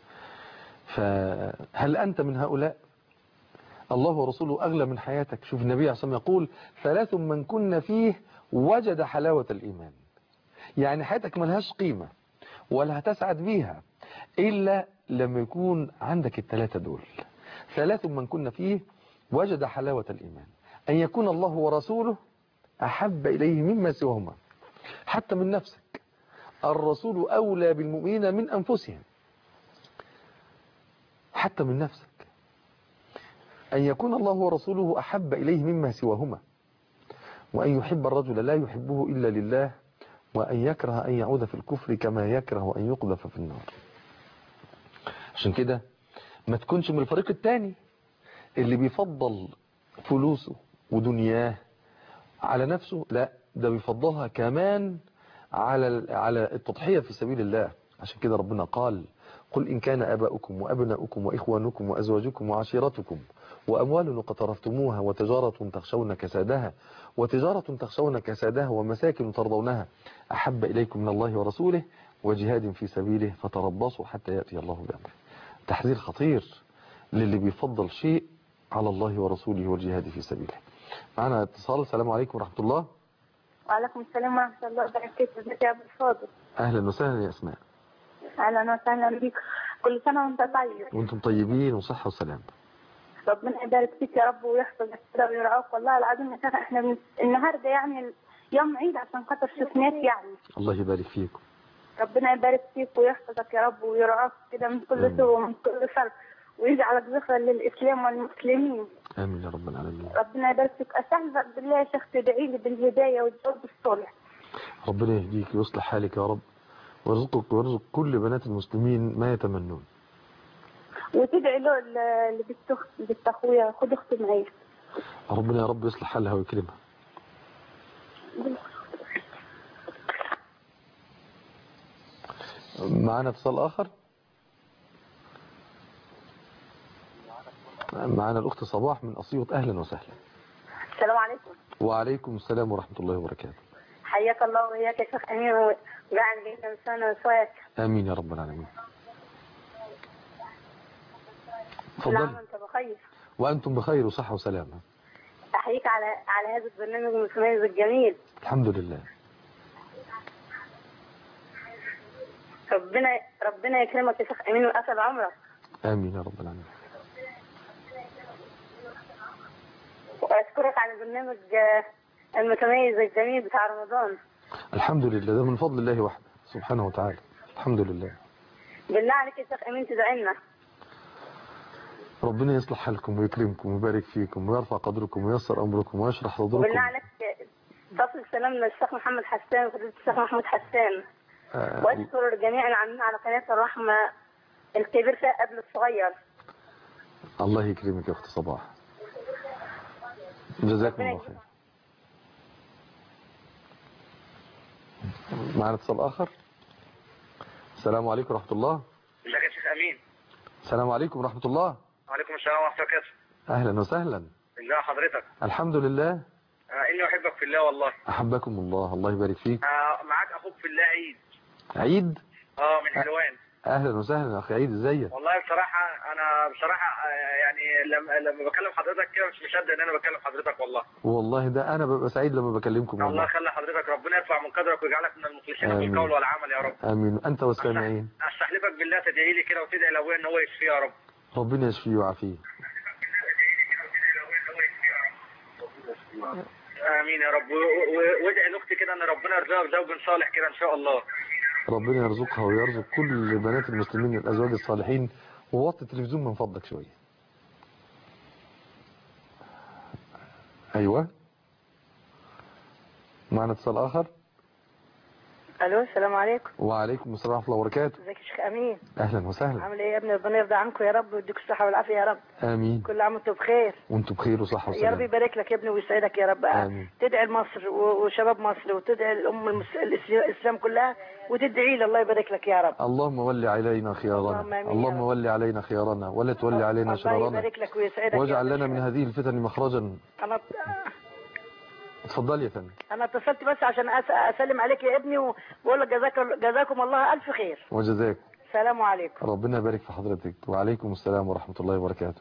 فهل أنت من هؤلاء الله ورسوله أغلى من حياتك شوف النبي عليه الصلاة والسلام يقول ثلاث من كن فيه وجد حلاوة الإيمان يعني حياتك ملهاش قيمة ولا هتسعد بيها إلا لما يكون عندك الثلاثة دول ثلاث من كن فيه وجد حلاوة الإيمان أن يكون الله ورسوله أحب إليه مما سواهما حتى من نفسك الرسول أولى بالمؤمنين من أنفسهم حتى من نفسك أن يكون الله ورسوله أحب إليه مما سواهما وأن يحب الرجل لا يحبه إلا لله وأن يكره أن يعود في الكفر كما يكره أن يقذف في النار عشان كده ما تكونش من الفريق الثاني اللي بيفضل فلوسه ودنياه على نفسه لا ده بيفضلها كمان على على التضحية في سبيل الله عشان كده ربنا قال قل إن كان آباؤكم وأبناؤكم وإخوانكم وأزواجكم وعشيرتكم وأموال اقترفتموها وتجارة تخشون كسادها وتجارة تخشون كسادها ومساكن ترضونها أحب إليكم من الله ورسوله وجهاد في سبيله فتربصوا حتى يأتي الله بأمره تحذير خطير للي بيفضل شيء على الله ورسوله والجهاد في سبيله معنا اتصال السلام عليكم ورحمة الله وعليكم السلام ورحمة الله وبركاته ازيك يا أبو الفاضل أهلا وسهلا يا أسماء أهلا وسهلا بيك كل سنة وأنت طيب وانتم طيبين وصحة وسلام ربنا يبارك فيك يا رب ويحفظك كده ويرعاك والله العظيم يا شيخ احنا من... النهارده يعني يوم عيد عشان خاطر شفناك يعني الله يبارك فيكم ربنا يبارك فيك ويحفظك يا رب ويرعاك كده من كل آمين. سوء ومن كل شر ويجعلك ذخرا للإسلام والمسلمين آمين يا رب العالمين ربنا يبارك فيك أستحفظك بالله يا شيخ تدعي لي بالهداية والجواب الصالح ربنا يهديك ويصلح حالك يا رب ويرزقك ويرزق كل بنات المسلمين ما يتمنون وتدعي له اللي بنت بنت أخويا خد أختي معايا ربنا يا رب يصلح حالها ويكرمها معنا اتصال آخر معنا الأخت صباح من أسيوط أهلا وسهلا السلام عليكم وعليكم السلام ورحمة الله وبركاته حياك الله وإياك يا شيخ أمين وقاعد جدا سنة وشوية آمين يا رب العالمين نعم تفضل أنت بخير وأنتم بخير وصحة وسلامة أحييك على على هذا البرنامج المتميز الجميل الحمد لله ربنا ربنا يكرمك يا شيخ أمين ويأسر عمرك آمين يا رب العالمين وأشكرك على البرنامج آه، المتميز الجميل بتاع رمضان الحمد لله ده من فضل الله وحده سبحانه وتعالى الحمد لله بالله عليك يا شيخ أمين تدعي لنا ربنا يصلح حالكم ويكرمكم ويبارك فيكم ويرفع قدركم وييسر أمركم ويشرح صدركم وبالله عليك تصل سلام للشيخ محمد حسان وفضيلة الشيخ محمود حسان آه، واشكر جميع العاملين على قناة الرحمة الكبير فيها قبل الصغير الله يكرمك يا أخت صباح جزاكم الله خير معنا اتصال آخر السلام عليكم ورحمة الله ازيك يا شيخ امين السلام عليكم ورحمة الله وعليكم السلام ورحمه الله وبركاته أهلا وسهلا ازي حضرتك الحمد لله آه اني احبك في الله والله أحبكم الله الله يبارك فيك آه معاك اخوك في الله عيد عيد اه من حلوان أهلا وسهلا أخي عيد ازيك والله بصراحه انا بصراحه آه يعني لما لما بكلم حضرتك كده مش مصدق ان انا بكلم حضرتك والله والله ده أنا ببقى سعيد لما بكلمكم الله والله يخلي حضرتك ربنا يرفع من قدرك ويجعلك من المخلصين في آمين. القول والعمل يا رب آمين أنت والسامعين استحلفك بالله تدعي لي كده وتدعي لابويا ان هو يشفيه يا رب ربنا يشفيه ويعافيه امين يا رب و- و- وادعي لاختي كده ان ربنا يرزقها بزوج صالح كده ان شاء الله ربنا يرزقها ويرزق كل بنات المسلمين الأزواج الصالحين ووطي التلفزيون من فضلك شوية أيوة معنا اتصال آخر الو السلام عليكم وعليكم السلام ورحمة الله وبركاته ازيك يا شيخ امين أهلا وسهلا عامل ايه يا ابني ربنا يرضى عنكم يا رب ويديك الصحه والعافيه يا رب آمين كل عام وانتم بخير وانتم بخير وصحة يا رب وسلامة يبارك لك يا ابني ويسعدك يا رب آمين. تدعي لمصر و- وشباب مصر وتدعي الام المس... الإس- الاسلام كلها وتدعي لي الله يبارك لك يا رب اللهم ول علينا خيارنا اللهم آمين يا اللهم رب. ول علينا خيارنا ولا تولي علينا الله شرارنا يبارك لك ويسعدك يا واجعل ابن لنا من الشيخ. هذه الفتن مخرجا انا اتفضل يا فندم انا اتصلت بس عشان أس... اسلم عليك يا ابني واقول لك جزاك جزاكم الله الف خير وجزاك السلام عليكم ربنا يبارك في حضرتك وعليكم السلام ورحمة الله وبركاته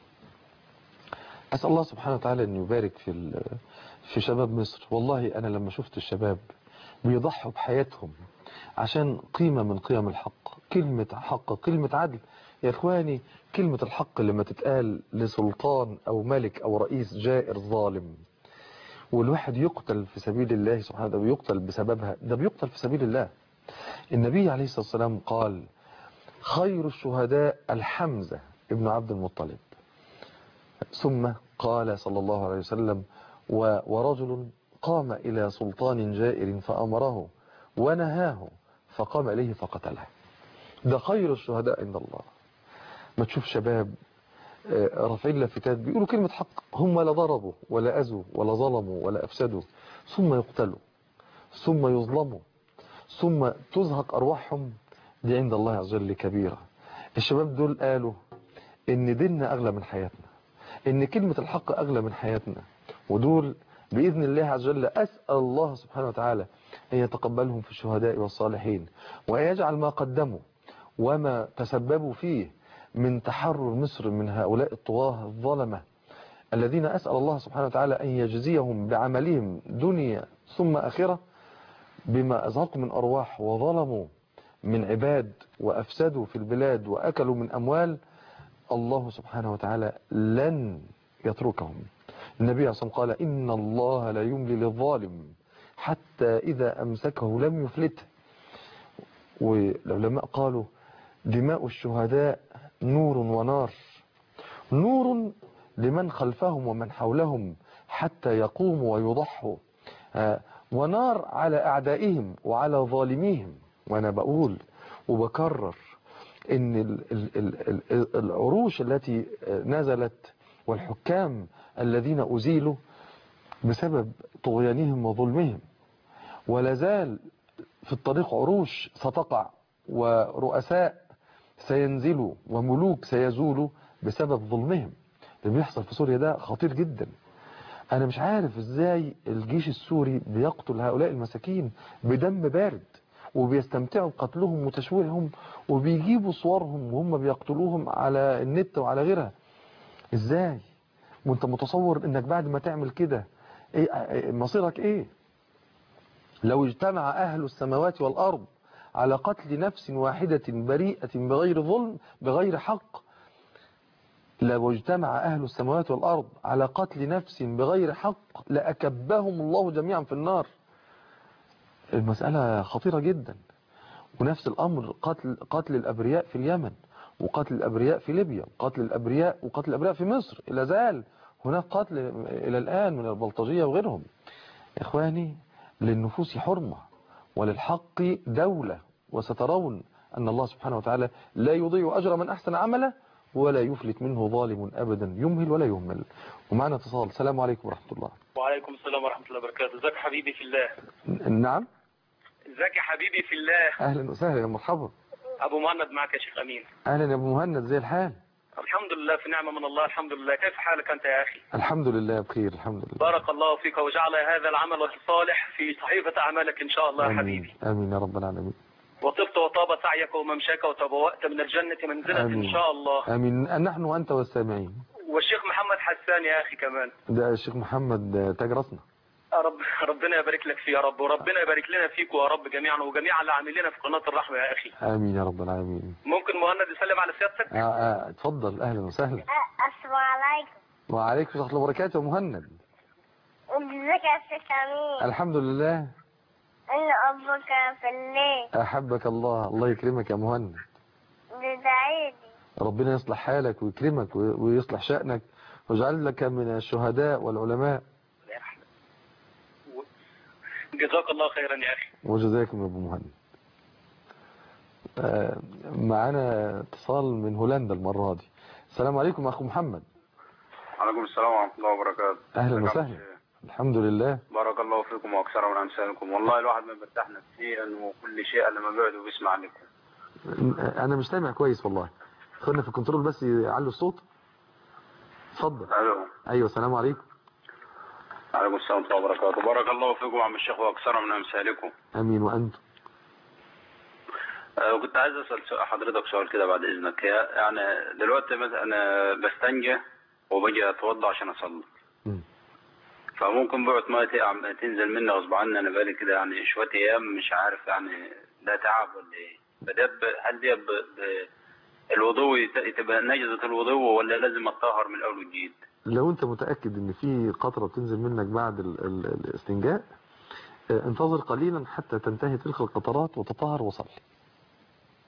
أسأل الله سبحانه وتعالى أن يبارك في ال- في شباب مصر والله أنا لما شفت الشباب بيضحوا بحياتهم عشان قيمة من قيم الحق كلمة حق كلمة عدل يا إخواني كلمة الحق لما تتقال لسلطان أو ملك أو رئيس جائر ظالم والواحد يقتل في سبيل الله سبحانه وتعالى بيقتل بسببها ده بيقتل في سبيل الله النبي عليه الصلاة والسلام قال خير الشهداء الحمزة ابن عبد المطلب ثم قال صلى الله عليه وسلم و- ورجل قام إلى سلطان جائر فأمره ونهاه فقام إليه فقتله ده خير الشهداء عند الله ما تشوف شباب آه، رافعين لافتات بيقولوا كلمة حق هم لا ضربوا ولا أذوا ولا ظلموا ولا أفسدوا ثم يقتلوا ثم يظلموا ثم تزهق أرواحهم دي عند الله عز وجل كبيرة الشباب دول قالوا إن ديننا أغلى من حياتنا إن كلمة الحق أغلى من حياتنا ودول بإذن الله عز وجل أسأل الله سبحانه وتعالى أن يتقبلهم في الشهداء والصالحين وأن يجعل ما قدموا وما تسببوا فيه من تحرر مصر من هؤلاء الطغاة الظلمة الذين أسأل الله سبحانه وتعالى أن يجزيهم بعملهم دنيا ثم آخرة بما أزهقوا من أرواح وظلموا من عباد وأفسدوا في البلاد وأكلوا من أموال الله سبحانه وتعالى لن يتركهم النبي عليه الصلاة والسلام قال إن الله لا يملي للظالم حتى إذا أمسكه لم يفلته والعلماء قالوا دماء الشهداء نور ونار نور لمن خلفهم ومن حولهم حتى يقوموا ويضحوا آه، ونار على أعدائهم وعلى ظالميهم وأنا بقول وبكرر إن ال- ال- ال- ال- العروش التي نزلت والحكام الذين أزيلوا بسبب طغيانهم وظلمهم ولا زال في الطريق عروش ستقع ورؤساء سينزلوا وملوك سيزولوا بسبب ظلمهم اللي بيحصل في سوريا ده خطير جدا انا مش عارف ازاي الجيش السوري بيقتل هؤلاء المساكين بدم بارد وبيستمتعوا بقتلهم وتشويههم وبيجيبوا صورهم وهم بيقتلوهم على النت وعلى غيرها ازاي وانت متصور انك بعد ما تعمل كده ايه إيه- مصيرك ايه لو اجتمع اهل السماوات والارض على قتل نفس واحدة بريئة بغير ظلم بغير حق لو اجتمع أهل السماوات والأرض على قتل نفس بغير حق لأكبهم الله جميعا في النار المسألة خطيرة جدا ونفس الأمر قتل, قتل الأبرياء في اليمن وقتل الأبرياء في ليبيا وقتل الأبرياء وقتل الأبرياء في مصر إلى زال هناك قتل إلى الآن من البلطجية وغيرهم إخواني للنفوس حرمة وللحق دولة وسترون أن الله سبحانه وتعالى لا يضيع أجر من أحسن عمله ولا يفلت منه ظالم أبدا يمهل ولا يهمل ومعنا اتصال السلام عليكم ورحمة الله وعليكم السلام ورحمة الله وبركاته ازيك حبيبي في الله ن- نعم ازيك يا حبيبي في الله أهلا وسهلا يا مرحبا ابو مهند معك يا شيخ امين أهلا يا أبو مهند زي الحال الحمد لله في نعمة من الله الحمد لله كيف حالك انت يا اخي الحمد لله بخير الحمد لله بارك الله فيك وجعل هذا العمل الصالح في صحيفة اعمالك ان شاء الله يا حبيبي آمين آمين يا رب العالمين وطبت وطاب سعيك وممشاك وتبوأت من الجنة منزلة ان آمين. شاء الله آمين نحن وأنت والسامعين والشيخ محمد حسان يا اخي كمان ده الشيخ محمد آه، تاج راسنا يا رب ربنا يبارك لك فيه يا رب وربنا يبارك لنا فيك يا رب جميعا وجميع اللي عاملين في قناة الرحمة يا اخي آمين يا رب العالمين ممكن مهند يسلم على سيادتك آه آه اتفضل أهلا وسهلا السلام عليكم وعليكم ورحمة الله وبركاته يا مهند ازيك يا شيخ امين الحمد لله ان ابوك في الليل أحبك الله الله يكرمك يا مهند بدعيلي ربنا يصلح حالك ويكرمك وي- ويصلح شأنك ويجعل لك من الشهداء والعلماء جزاك الله خيرا يا اخي وجزاكم يا أبو مهند آه، معانا اتصال من هولندا المرة دي السلام عليكم أخو محمد عليكم السلام ورحمة الله وبركاته أهلا ازيك يا وسهلا الحمد لله بارك الله فيكم وأكثر من أمثالكم والله الواحد ما بيرتاح نفسيا وكل شيء لما بيقعد وبيسمع لكم أنا مش سامع كويس والله خلنا في الكنترول بس يعلوا الصوت اتفضل ألو أيوة السلام عليكم عليكم السلام ورحمة الله وبركاته بارك الله فيكم يا عم الشيخ وأكثر من أمثالكم أمين وأنتم أه كنت عايز أسأل سؤال- حضرتك سؤال كده بعد إذنك هي- يعني دلوقتي مثلا أنا بستنجى وباجي أتوضى عشان أصلي مم. فممكن بقعد مية تقع- تنزل مني غصب عني أنا بقالي كده يعني شوية أيام مش عارف يعني ده تعب ولا إيه فده ب- هل دي ب... ب... الوضوء يت- تبقى نجزة الوضوء ولا لازم أتطهر من الأول وجديد؟ لو أنت متأكد إن في قطرة بتنزل منك بعد ال ال الاستنجاء آه، انتظر قليلا حتى تنتهي تلك القطرات وتطهر وصلي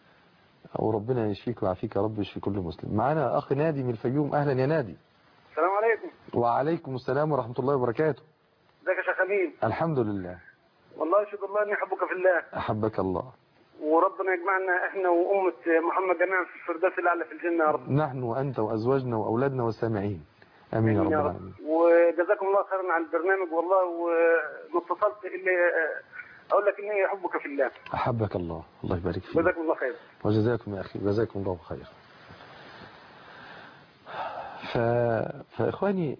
وربنا يشفيك ويعافيك يا رب يشفي كل مسلم معانا أخ نادي من الفيوم أهلا يا نادي السلام عليكم وعليكم السلام ورحمة الله وبركاته ازيك يا شيخ امين الحمد لله والله اشهد الله اني احبك في الله أحبك الله وربنا يجمعنا احنا وامه محمد جميعا في الفردوس الاعلى في الجنه يا رب نحن وأنت وأزواجنا وأولادنا والسامعين أمين يا رب يا رب العالمين وجزاكم الله خيرا على البرنامج والله وما اتصلت الا اقول لك اني احبك في الله أحبك الله الله يبارك فيك جزاكم الله خير وجزاكم يا أخي جزاكم الله خير ف... فإخواني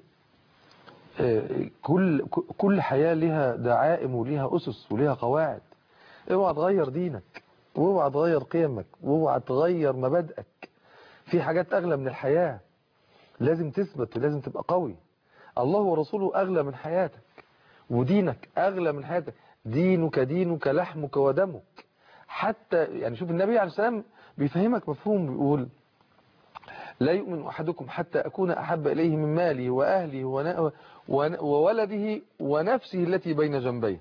آه، كل كل حياة لها دعائم وليها أسس وليها قواعد اوعى تغير دينك واوعى تغير قيمك واوعى تغير مبادئك في حاجات أغلى من الحياة لازم تثبت ولازم تبقى قوي الله ورسوله أغلى من حياتك ودينك أغلى من حياتك دينك دينك لحمك ودمك حتى يعني شوف النبي عليه السلام بيفهمك مفهوم بيقول لا يؤمن أحدكم حتى أكون أحب إليه من ماله وأهله ون- ون- وولده ونفسه التي بين جنبيه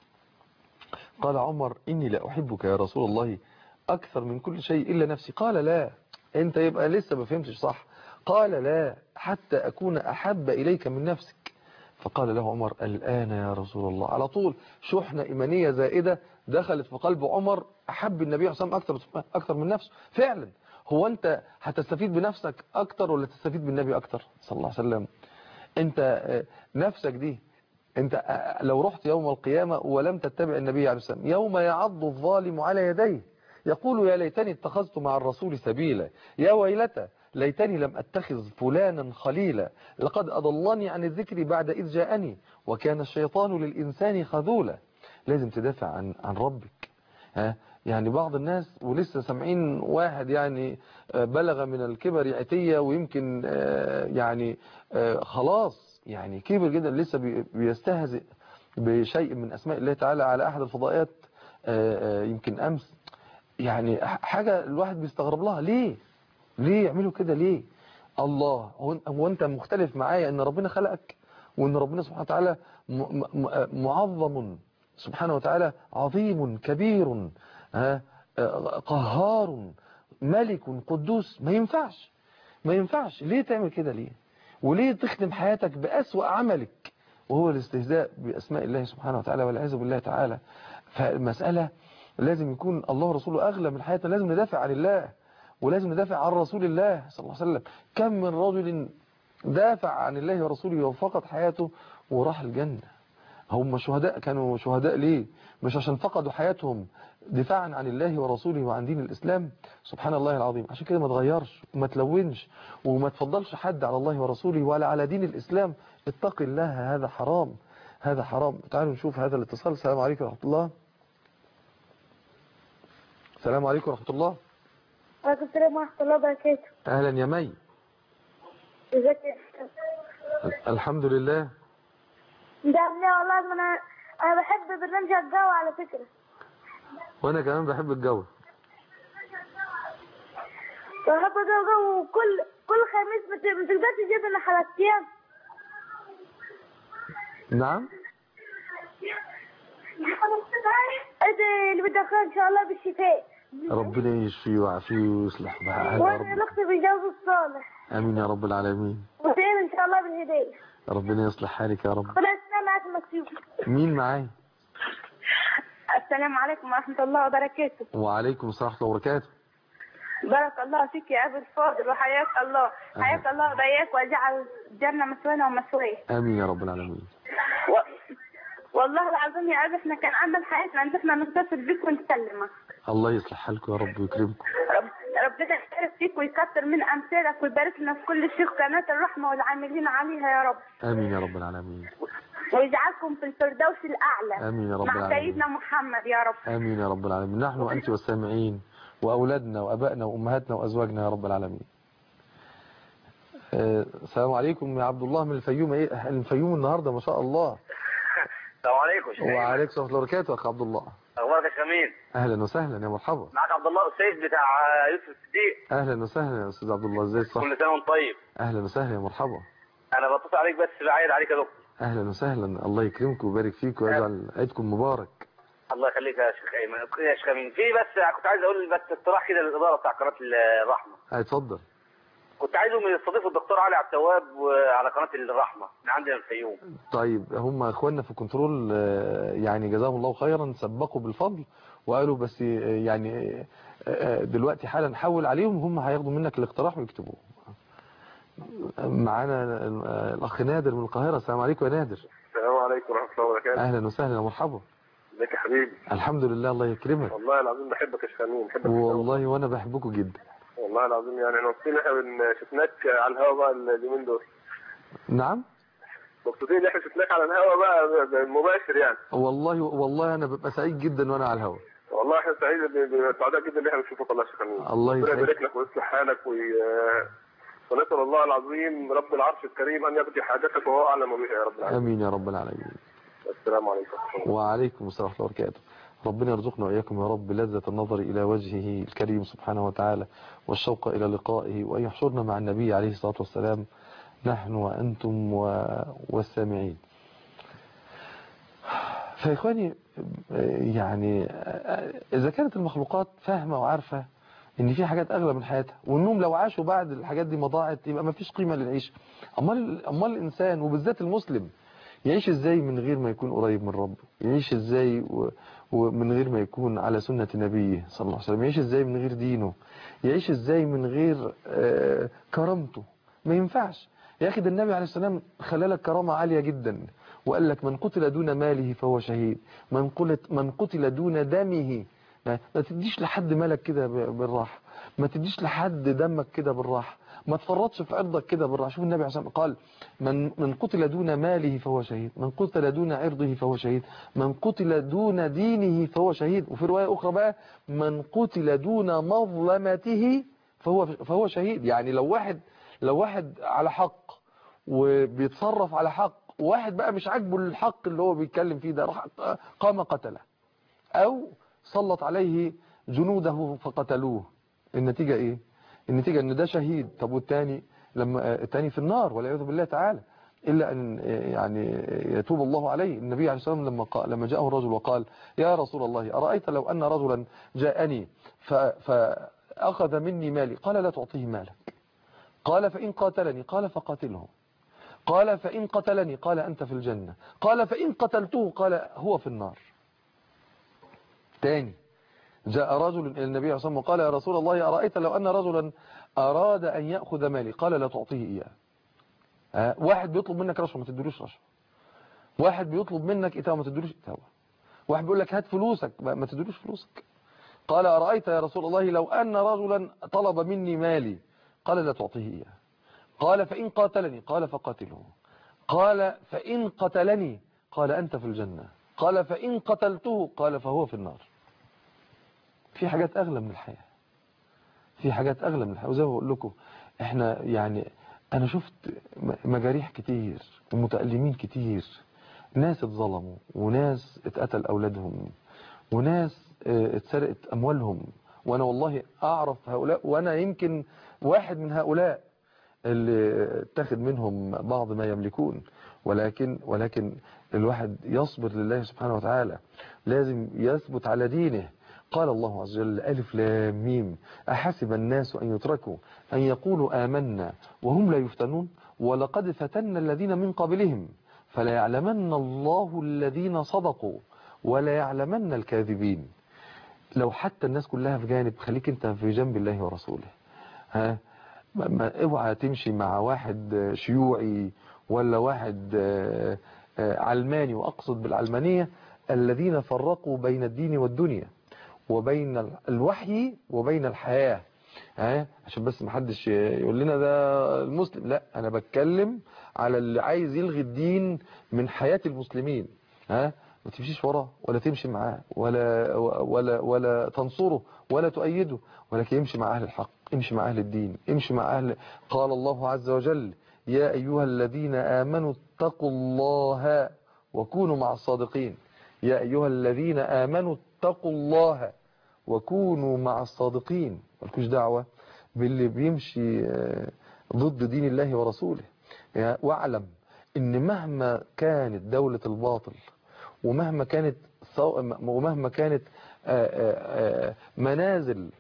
قال عمر إني لا أحبك يا رسول الله أكثر من كل شيء إلا نفسي قال لا أنت يبقى لسه ما فهمتش صح قال لا حتى أكون أحب إليك من نفسك فقال له عمر الآن يا رسول الله على طول شحنة إيمانية زائدة دخلت في قلب عمر أحب النبي عليه الصلاة والسلام أكثر, أكثر من نفسه فعلا هو أنت هتستفيد بنفسك أكتر ولا تستفيد بالنبي أكتر صلى الله عليه وسلم أنت آه، نفسك دي أنت آه، لو رحت يوم القيامة ولم تتبع النبي عليه الصلاة والسلام يوم يعض الظالم على يديه يقول يا ليتني اتخذت مع الرسول سبيلا يا ويلتى ليتني لم أتخذ فلانا خليلا لقد أضلني عن الذكر بعد إذ جاءني وكان الشيطان للإنسان خذولا لازم تدافع عن عن ربك ها يعني بعض الناس ولسه سامعين واحد يعني آه، بلغ من الكبر عتية ويمكن آه، يعني آه، خلاص يعني كبر جدا لسه بي- بيستهزئ بشيء من أسماء الله تعالى على أحد الفضائيات آه، آه، يمكن أمس يعني ح- حاجة الواحد بيستغرب لها ليه ليه يعملوا كده ليه الله هو أن- هو انت مختلف معايا ان ربنا خلقك وان ربنا سبحانه وتعالى م- م- معظم سبحانه وتعالى عظيم كبير ها، آه، قهار ملك قدوس ما ينفعش ما ينفعش ليه تعمل كده ليه وليه تختم حياتك بأسوأ عملك وهو الاستهزاء بأسماء الله سبحانه وتعالى والعياذ بالله تعالى فالمسألة لازم يكون الله ورسوله أغلى من حياتنا لازم ندافع عن الله ولازم ندافع عن رسول الله صلى الله عليه وسلم كم من رجل دافع عن الله ورسوله وفقد حياته وراح الجنة هم شهداء كانوا شهداء ليه مش عشان فقدوا حياتهم دفاعا عن الله ورسوله وعن دين الإسلام سبحان الله العظيم عشان كده ما تغيرش وما تلونش وما تفضلش حد على الله ورسوله ولا على دين الإسلام اتق الله هذا حرام هذا حرام تعالوا نشوف هذا الاتصال السلام عليكم ورحمة الله السلام عليكم ورحمة الله وعليكم السلام ورحمة الله وبركاته أهلا يا مي ازيك يا أستاذ؟ الحمد لله ده ابني والله انا انا بحب برنامج الجو على فكرة وأنا كمان بحب الجو بحب الجو جو وكل كل خميس بت- بتقدر تجيب لنا حلقتين نعم انت اللي بتدخل ان شاء الله بالشفاء ربنا يشفيه ويعافيه ويصلح بحاله يا وانا رب الاخت بالجوز الصالح امين يا رب العالمين وسعيد ان شاء الله بالهدايه ربنا يصلح حالك يا رب خلاص انا معاك مكتوب مين معايا السلام عليكم ورحمة الله وبركاته وعليكم السلام ورحمه الله وبركاته بارك الله فيك يا أبي الفاضل وحياك الله حياك الله وبياك وجعل الجنة مثوانا ومثواي امين يا رب العالمين و... والله العظيم يا أبي احنا كان عندنا حياتنا ان احنا نتصل بيك ونسلمك الله يصلح حالكم يا رب ويكرمكم رب... ربنا يبارك فيك ويكثر من أمثالك ويبارك لنا في كل شيء قناة الرحمة والعاملين عليها يا رب امين يا رب العالمين ويجعلكم في الفردوس الأعلى امين يا رب مع العالمين سيدنا محمد يا رب امين يا رب العالمين نحن وانت والسامعين واولادنا وابائنا وامهاتنا وازواجنا يا رب العالمين آه، السلام عليكم يا عبد الله من الفيوم ايه الفيوم النهارده ما شاء الله السلام عليكم شيخ وعليكم السلام ورحمه الله وبركاته اخ عبد الله اخبارك يا شميل اهلا وسهلا يا مرحبا معك عبد الله السيد بتاع يوسف الصديق اهلا وسهلا يا استاذ عبد الله ازاي صح كل سنه وانت طيب اهلا وسهلا يا مرحبا انا بتصل عليك بس بعايد عليك يا دكتور اهلا وسهلا الله يكرمكم ويبارك فيك ويجعل عيدكم مبارك الله يخليك يا شيخ ايمن يا شيخ امين في بس كنت عايز اقول بس اقتراح كده للاداره بتاع قناه الرحمه اتفضل كنت عايزهم يستضيفوا الدكتور علي عبد التواب على قناه الرحمه من عندنا الفيوم طيب هم اخواننا في كنترول آه، يعني جزاهم الله خيرا سبقوا بالفضل وقالوا بس آه، يعني آه، آه، دلوقتي حالا نحول عليهم هم هياخدوا منك الاقتراح ويكتبوه معانا آه، الاخ نادر من القاهره السلام عليكم يا نادر السلام عليكم ورحمه الله وبركاته اهلا وسهلا ومرحبا ازيك يا حبيبي الحمد لله الله يكرمك والله العظيم بحبك يا شخامين بحبك جداً. والله وانا بحبكم جدا والله العظيم يعني احنا مبسوطين احنا بن- شفناك على الهوا بقى اليومين دول نعم مبسوطين ان احنا شفناك على الهوا بقى ب- ب- مباشر يعني والله والله انا ببقى سعيد جدا وانا على الهوا والله احنا سعيد ب- ب- سعداء جدا ان احنا بنشوفك والله يا شخامين الله ربنا يسعدك. يبارك لك ويصلح حالك وي... ونسال الله العظيم رب العرش الكريم ان يقضي حاجتك وهو اعلم بها يا رب العالمين امين يا رب العالمين السلام عليكم وعليكم السلام ورحمة الله وبركاته ربنا يرزقنا وإياكم يا رب لذة النظر إلى وجهه الكريم سبحانه وتعالى والشوق إلى لقائه وأن يحشرنا مع النبي عليه الصلاة والسلام نحن وأنتم و... والسامعين فإخواني يعني إذا كانت المخلوقات فاهمة وعارفة إن في حاجات أغلى من حياتها وإنهم لو عاشوا بعد الحاجات دي ما ضاعت يبقى ما فيش قيمة للعيش أمال أمال الإنسان وبالذات المسلم يعيش ازاي من غير ما يكون قريب من ربه يعيش ازاي و- ومن غير ما يكون على سنة نبيه صلى الله عليه وسلم يعيش ازاي من غير دينه يعيش ازاي من غير آه، كرامته ما ينفعش يا اخي ده النبي عليه السلام خلالك كرامة عالية جدا وقال لك من قتل دون ماله فهو شهيد من قتل من قتل دون دمه ما ما تديش لحد مالك كده ب- بالراحة ما تديش لحد دمك كده بالراحة ما تفرطش في عرضك كده بالراحة شوف النبي عليه الصلاة والسلام قال من من قتل دون ماله فهو شهيد من قتل دون عرضه فهو شهيد من قتل دون دينه فهو شهيد وفي رواية أخرى بقى من قتل دون مظلمته فهو فهو شهيد يعني لو واحد لو واحد على حق وبيتصرف على حق وواحد بقى مش عاجبه الحق اللي هو بيتكلم فيه ده راح قام قتله أو سلط عليه جنوده فقتلوه النتيجة إيه النتيجة ان ده شهيد طب والتاني لما التاني في النار والعياذ بالله تعالى إلا أن يعني يتوب الله عليه النبي عليه الصلاة والسلام لما, قال لما جاءه الرجل وقال يا رسول الله أرأيت لو أن رجلا جاءني ف- فأخذ مني مالي قال لا تعطيه مالك قال فإن قاتلني قال فقاتله قال فإن قتلني قال أنت في الجنة قال فإن قتلته قال هو في النار تاني جاء رجل إلى النبي عليه الصلاة والسلام وقال يا رسول الله أرأيت لو أن رجلا أراد أن يأخذ مالي قال لا تعطيه إياه ها، واحد بيطلب منك رشوة ما تدلوش رشوة واحد بيطلب منك إتاوة ما تدلوش إتاوة واحد بيقول لك هات فلوسك ما ما تدلوش فلوسك قال أرأيت يا رسول الله لو أن رجلا طلب مني مالي قال لا تعطيه إياه قال فإن قاتلني قال فقاتله قال فإن قتلني قال أنت في الجنة قال فإن قتلته قال فهو في النار في حاجات أغلى من الحياة في حاجات أغلى من الحياة وزي ما بقول لكم احنا يعني أنا شفت م- مجاريح كتير ومتألمين كتير ناس اتظلموا وناس اتقتل أولادهم وناس اه، اتسرقت أموالهم وأنا والله أعرف هؤلاء وأنا يمكن واحد من هؤلاء اللي اتخذ منهم بعض ما يملكون ولكن ولكن الواحد يصبر لله سبحانه وتعالى لازم يثبت على دينه قال الله عز وجل ألف لام ميم أحسب الناس أن يتركوا أن يقولوا آمنا وهم لا يفتنون ولقد فتنا الذين من قبلهم فلا يعلمن الله الذين صدقوا ولا يعلمن الكاذبين لو حتى الناس كلها في جانب خليك انت في جنب الله ورسوله ها ما- ما اوعى تمشي مع واحد شيوعي ولا واحد آه، آه، علماني واقصد بالعلمانية الذين فرقوا بين الدين والدنيا وبين ال- الوحي وبين الحياة ها عشان بس محدش يقول لنا ده المسلم لا انا بتكلم على اللي عايز يلغي الدين من حياة المسلمين ها ما تمشيش وراه ولا تمشي معاه ولا ولا ولا تنصره ولا تؤيده ولكن امشي مع اهل الحق امشي مع اهل الدين امشي مع اهل قال الله عز وجل يا ايها الذين امنوا اتقوا الله وكونوا مع الصادقين يا ايها الذين امنوا اتقوا الله وكونوا مع الصادقين مالكوش دعوة باللي بيمشي آه، ضد دين الله ورسوله يعني واعلم ان مهما كانت دولة الباطل ومهما كانت صو- ومهما كانت آه، آه، آه، منازل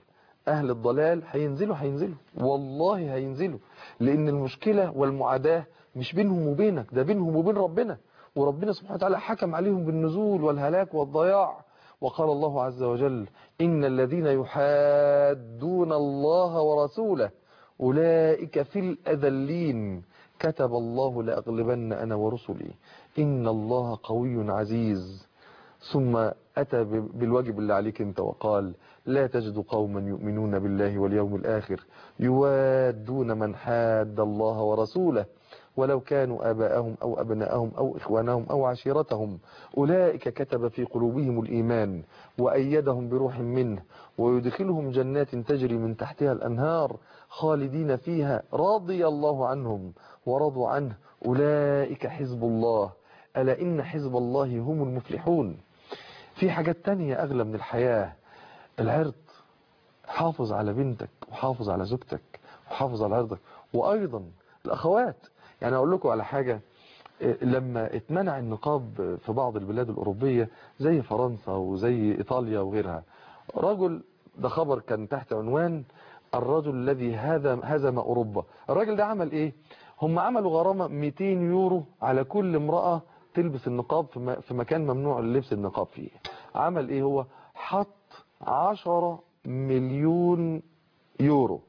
أهل الضلال هينزلوا هينزلوا والله هينزلوا لأن المشكلة والمعاداة مش بينهم وبينك ده بينهم وبين ربنا وربنا سبحانه وتعالى حكم عليهم بالنزول والهلاك والضياع وقال الله عز وجل إن الذين يحادون الله ورسوله أولئك في الأذلين كتب الله لأغلبن أنا ورسلي إن الله قوي عزيز ثم أتى بالواجب اللي عليك انت وقال لا تجد قوما يؤمنون بالله واليوم الآخر يوادون من حاد الله ورسوله ولو كانوا آباءهم أو أبناءهم أو إخوانهم أو عشيرتهم أولئك كتب في قلوبهم الإيمان وأيدهم بروح منه ويدخلهم جنات تجري من تحتها الأنهار خالدين فيها رضي الله عنهم ورضوا عنه أولئك حزب الله ألا إن حزب الله هم المفلحون في حاجات تانية أغلى من الحياة العرض حافظ على بنتك وحافظ على زوجتك وحافظ على عرضك وأيضا الأخوات يعني أقول لكم على حاجة لما اتمنع النقاب في بعض البلاد الأوروبية زي فرنسا وزي إيطاليا وغيرها رجل ده خبر كان تحت عنوان الرجل الذي هزم هزم أوروبا الراجل ده عمل إيه هم عملوا غرامة 200 يورو على كل امرأة تلبس النقاب في مكان ممنوع لبس النقاب فيه عمل إيه هو حط 10 مليون يورو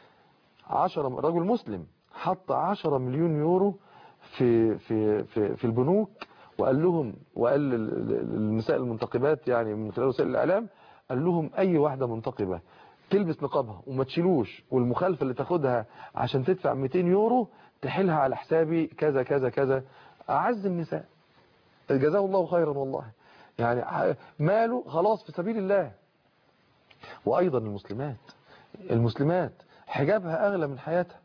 10 رجل مسلم حط 10 مليون يورو في في في في البنوك وقال لهم وقال للنساء المنتقبات يعني من خلال وسائل الاعلام قال لهم اي واحده منتقبه تلبس نقابها وما تشيلوش والمخالفه اللي تاخدها عشان تدفع 200 يورو تحيلها على حسابي كذا كذا كذا اعز النساء جزاه الله خيرا والله يعني ماله خلاص في سبيل الله وايضا المسلمات المسلمات حجابها اغلى من حياتها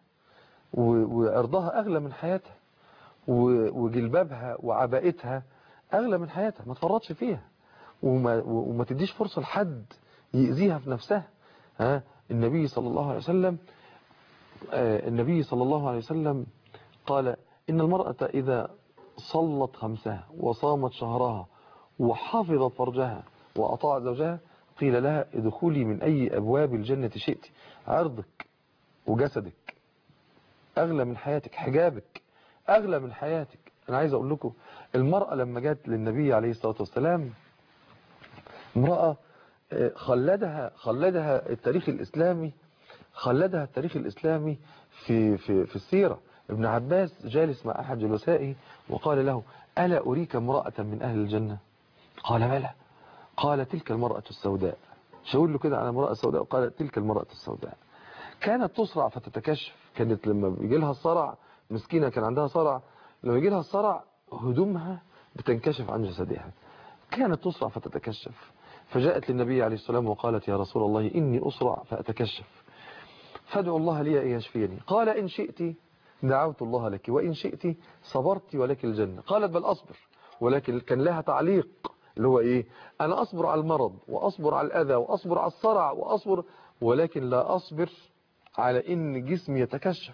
وعرضها أغلى من حياتها وجلبابها وعبائتها أغلى من حياتها ما تفرطش فيها وما, وما تديش فرصة لحد يأذيها في نفسها ها النبي صلى الله عليه وسلم النبي صلى الله عليه وسلم قال إن المرأة إذا صلت خمسها وصامت شهرها وحفظت فرجها وأطاعت زوجها قيل لها ادخلي من أي أبواب الجنة شئت عرضك وجسدك أغلى من حياتك حجابك أغلى من حياتك أنا عايز أقول لكم المرأة لما جت للنبي عليه الصلاة والسلام امرأة خلدها خلدها التاريخ الإسلامي خلدها التاريخ الإسلامي في في في السيرة ابن عباس جالس مع أحد جلسائه وقال له ألا أريك امرأة من أهل الجنة قال بلى قال تلك المرأة السوداء شاور له كده على المرأة السوداء وقال تلك المرأة السوداء كانت تسرع فتتكشف كانت لما بيجي لها الصرع مسكينة كان عندها صرع لما يجي لها الصرع هدومها بتنكشف عن جسدها كانت تسرع فتتكشف فجاءت للنبي عليه السلام وقالت يا رسول الله إني أسرع فأتكشف فادعو الله لي أن يشفيني قال إن شئت دعوت الله لك وإن شئت صبرت ولك الجنة قالت بل أصبر ولكن كان لها تعليق اللي هو إيه أنا أصبر على المرض وأصبر على الأذى وأصبر على الصرع وأصبر ولكن لا أصبر على إن جسمي يتكشف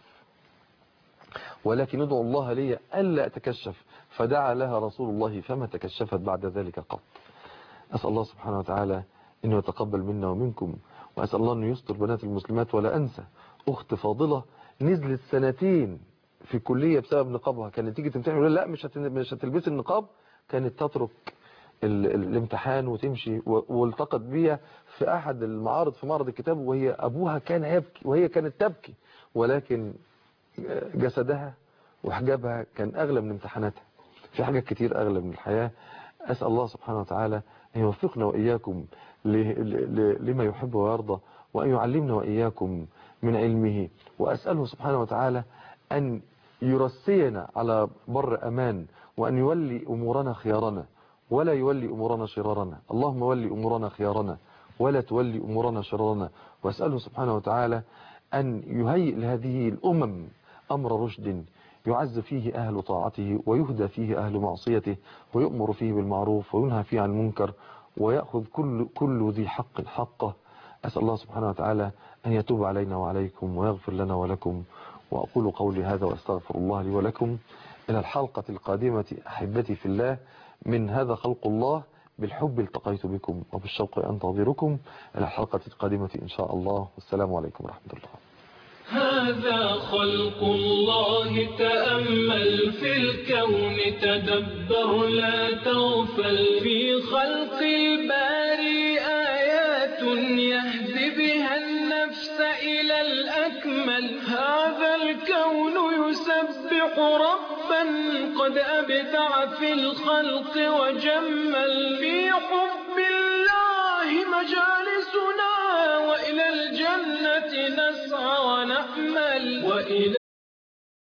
ولكن ادعو الله لي ألا أتكشف فدعا لها رسول الله فما تكشفت بعد ذلك قط أسأل الله سبحانه وتعالى أنه يتقبل منا ومنكم وأسأل الله أنه يستر بنات المسلمات ولا أنسى أخت فاضلة نزلت سنتين في كلية بسبب نقابها كانت تيجي تمتحن ولا لا مش مش هتلبسي النقاب كانت تترك ال ال الامتحان وتمشي والتقت بيها في أحد المعارض في معرض الكتاب وهي أبوها كان يبكي وهي كانت تبكي ولكن جسدها وحجابها كان أغلى من امتحاناتها في حاجات كتير أغلى من الحياة أسأل الله سبحانه وتعالى أن يوفقنا وإياكم لما يحب ويرضى وأن يعلمنا وإياكم من علمه وأسأله سبحانه وتعالى أن يرسينا على بر أمان وأن يولي أمورنا خيارنا ولا يولي أمورنا شرارنا اللهم ولي أمورنا خيارنا ولا تولي أمورنا شرارنا وأسأله سبحانه وتعالى أن يهيئ لهذه الأمم أمر رشد يعز فيه أهل طاعته ويهدى فيه أهل معصيته ويؤمر فيه بالمعروف وينهى فيه عن المنكر ويأخذ كل, كل ذي حق حقه أسأل الله سبحانه وتعالى أن يتوب علينا وعليكم ويغفر لنا ولكم وأقول قولي هذا وأستغفر الله لي ولكم إلى الحلقة القادمة أحبتي في الله من هذا خلق الله بالحب التقيت بكم وبالشوق أنتظركم إلى الحلقة القادمة إن شاء الله والسلام عليكم ورحمة الله هذا خلق الله تأمل في الكون تدبر لا تغفل في خلق الباري آيات يهدي بها النفس إلى الأكمل هذا الكون يسبح ربا قد أبدع في الخلق وجمل في حب الله مجالسنا وإلى الجنة نسعى ونأمل وإلى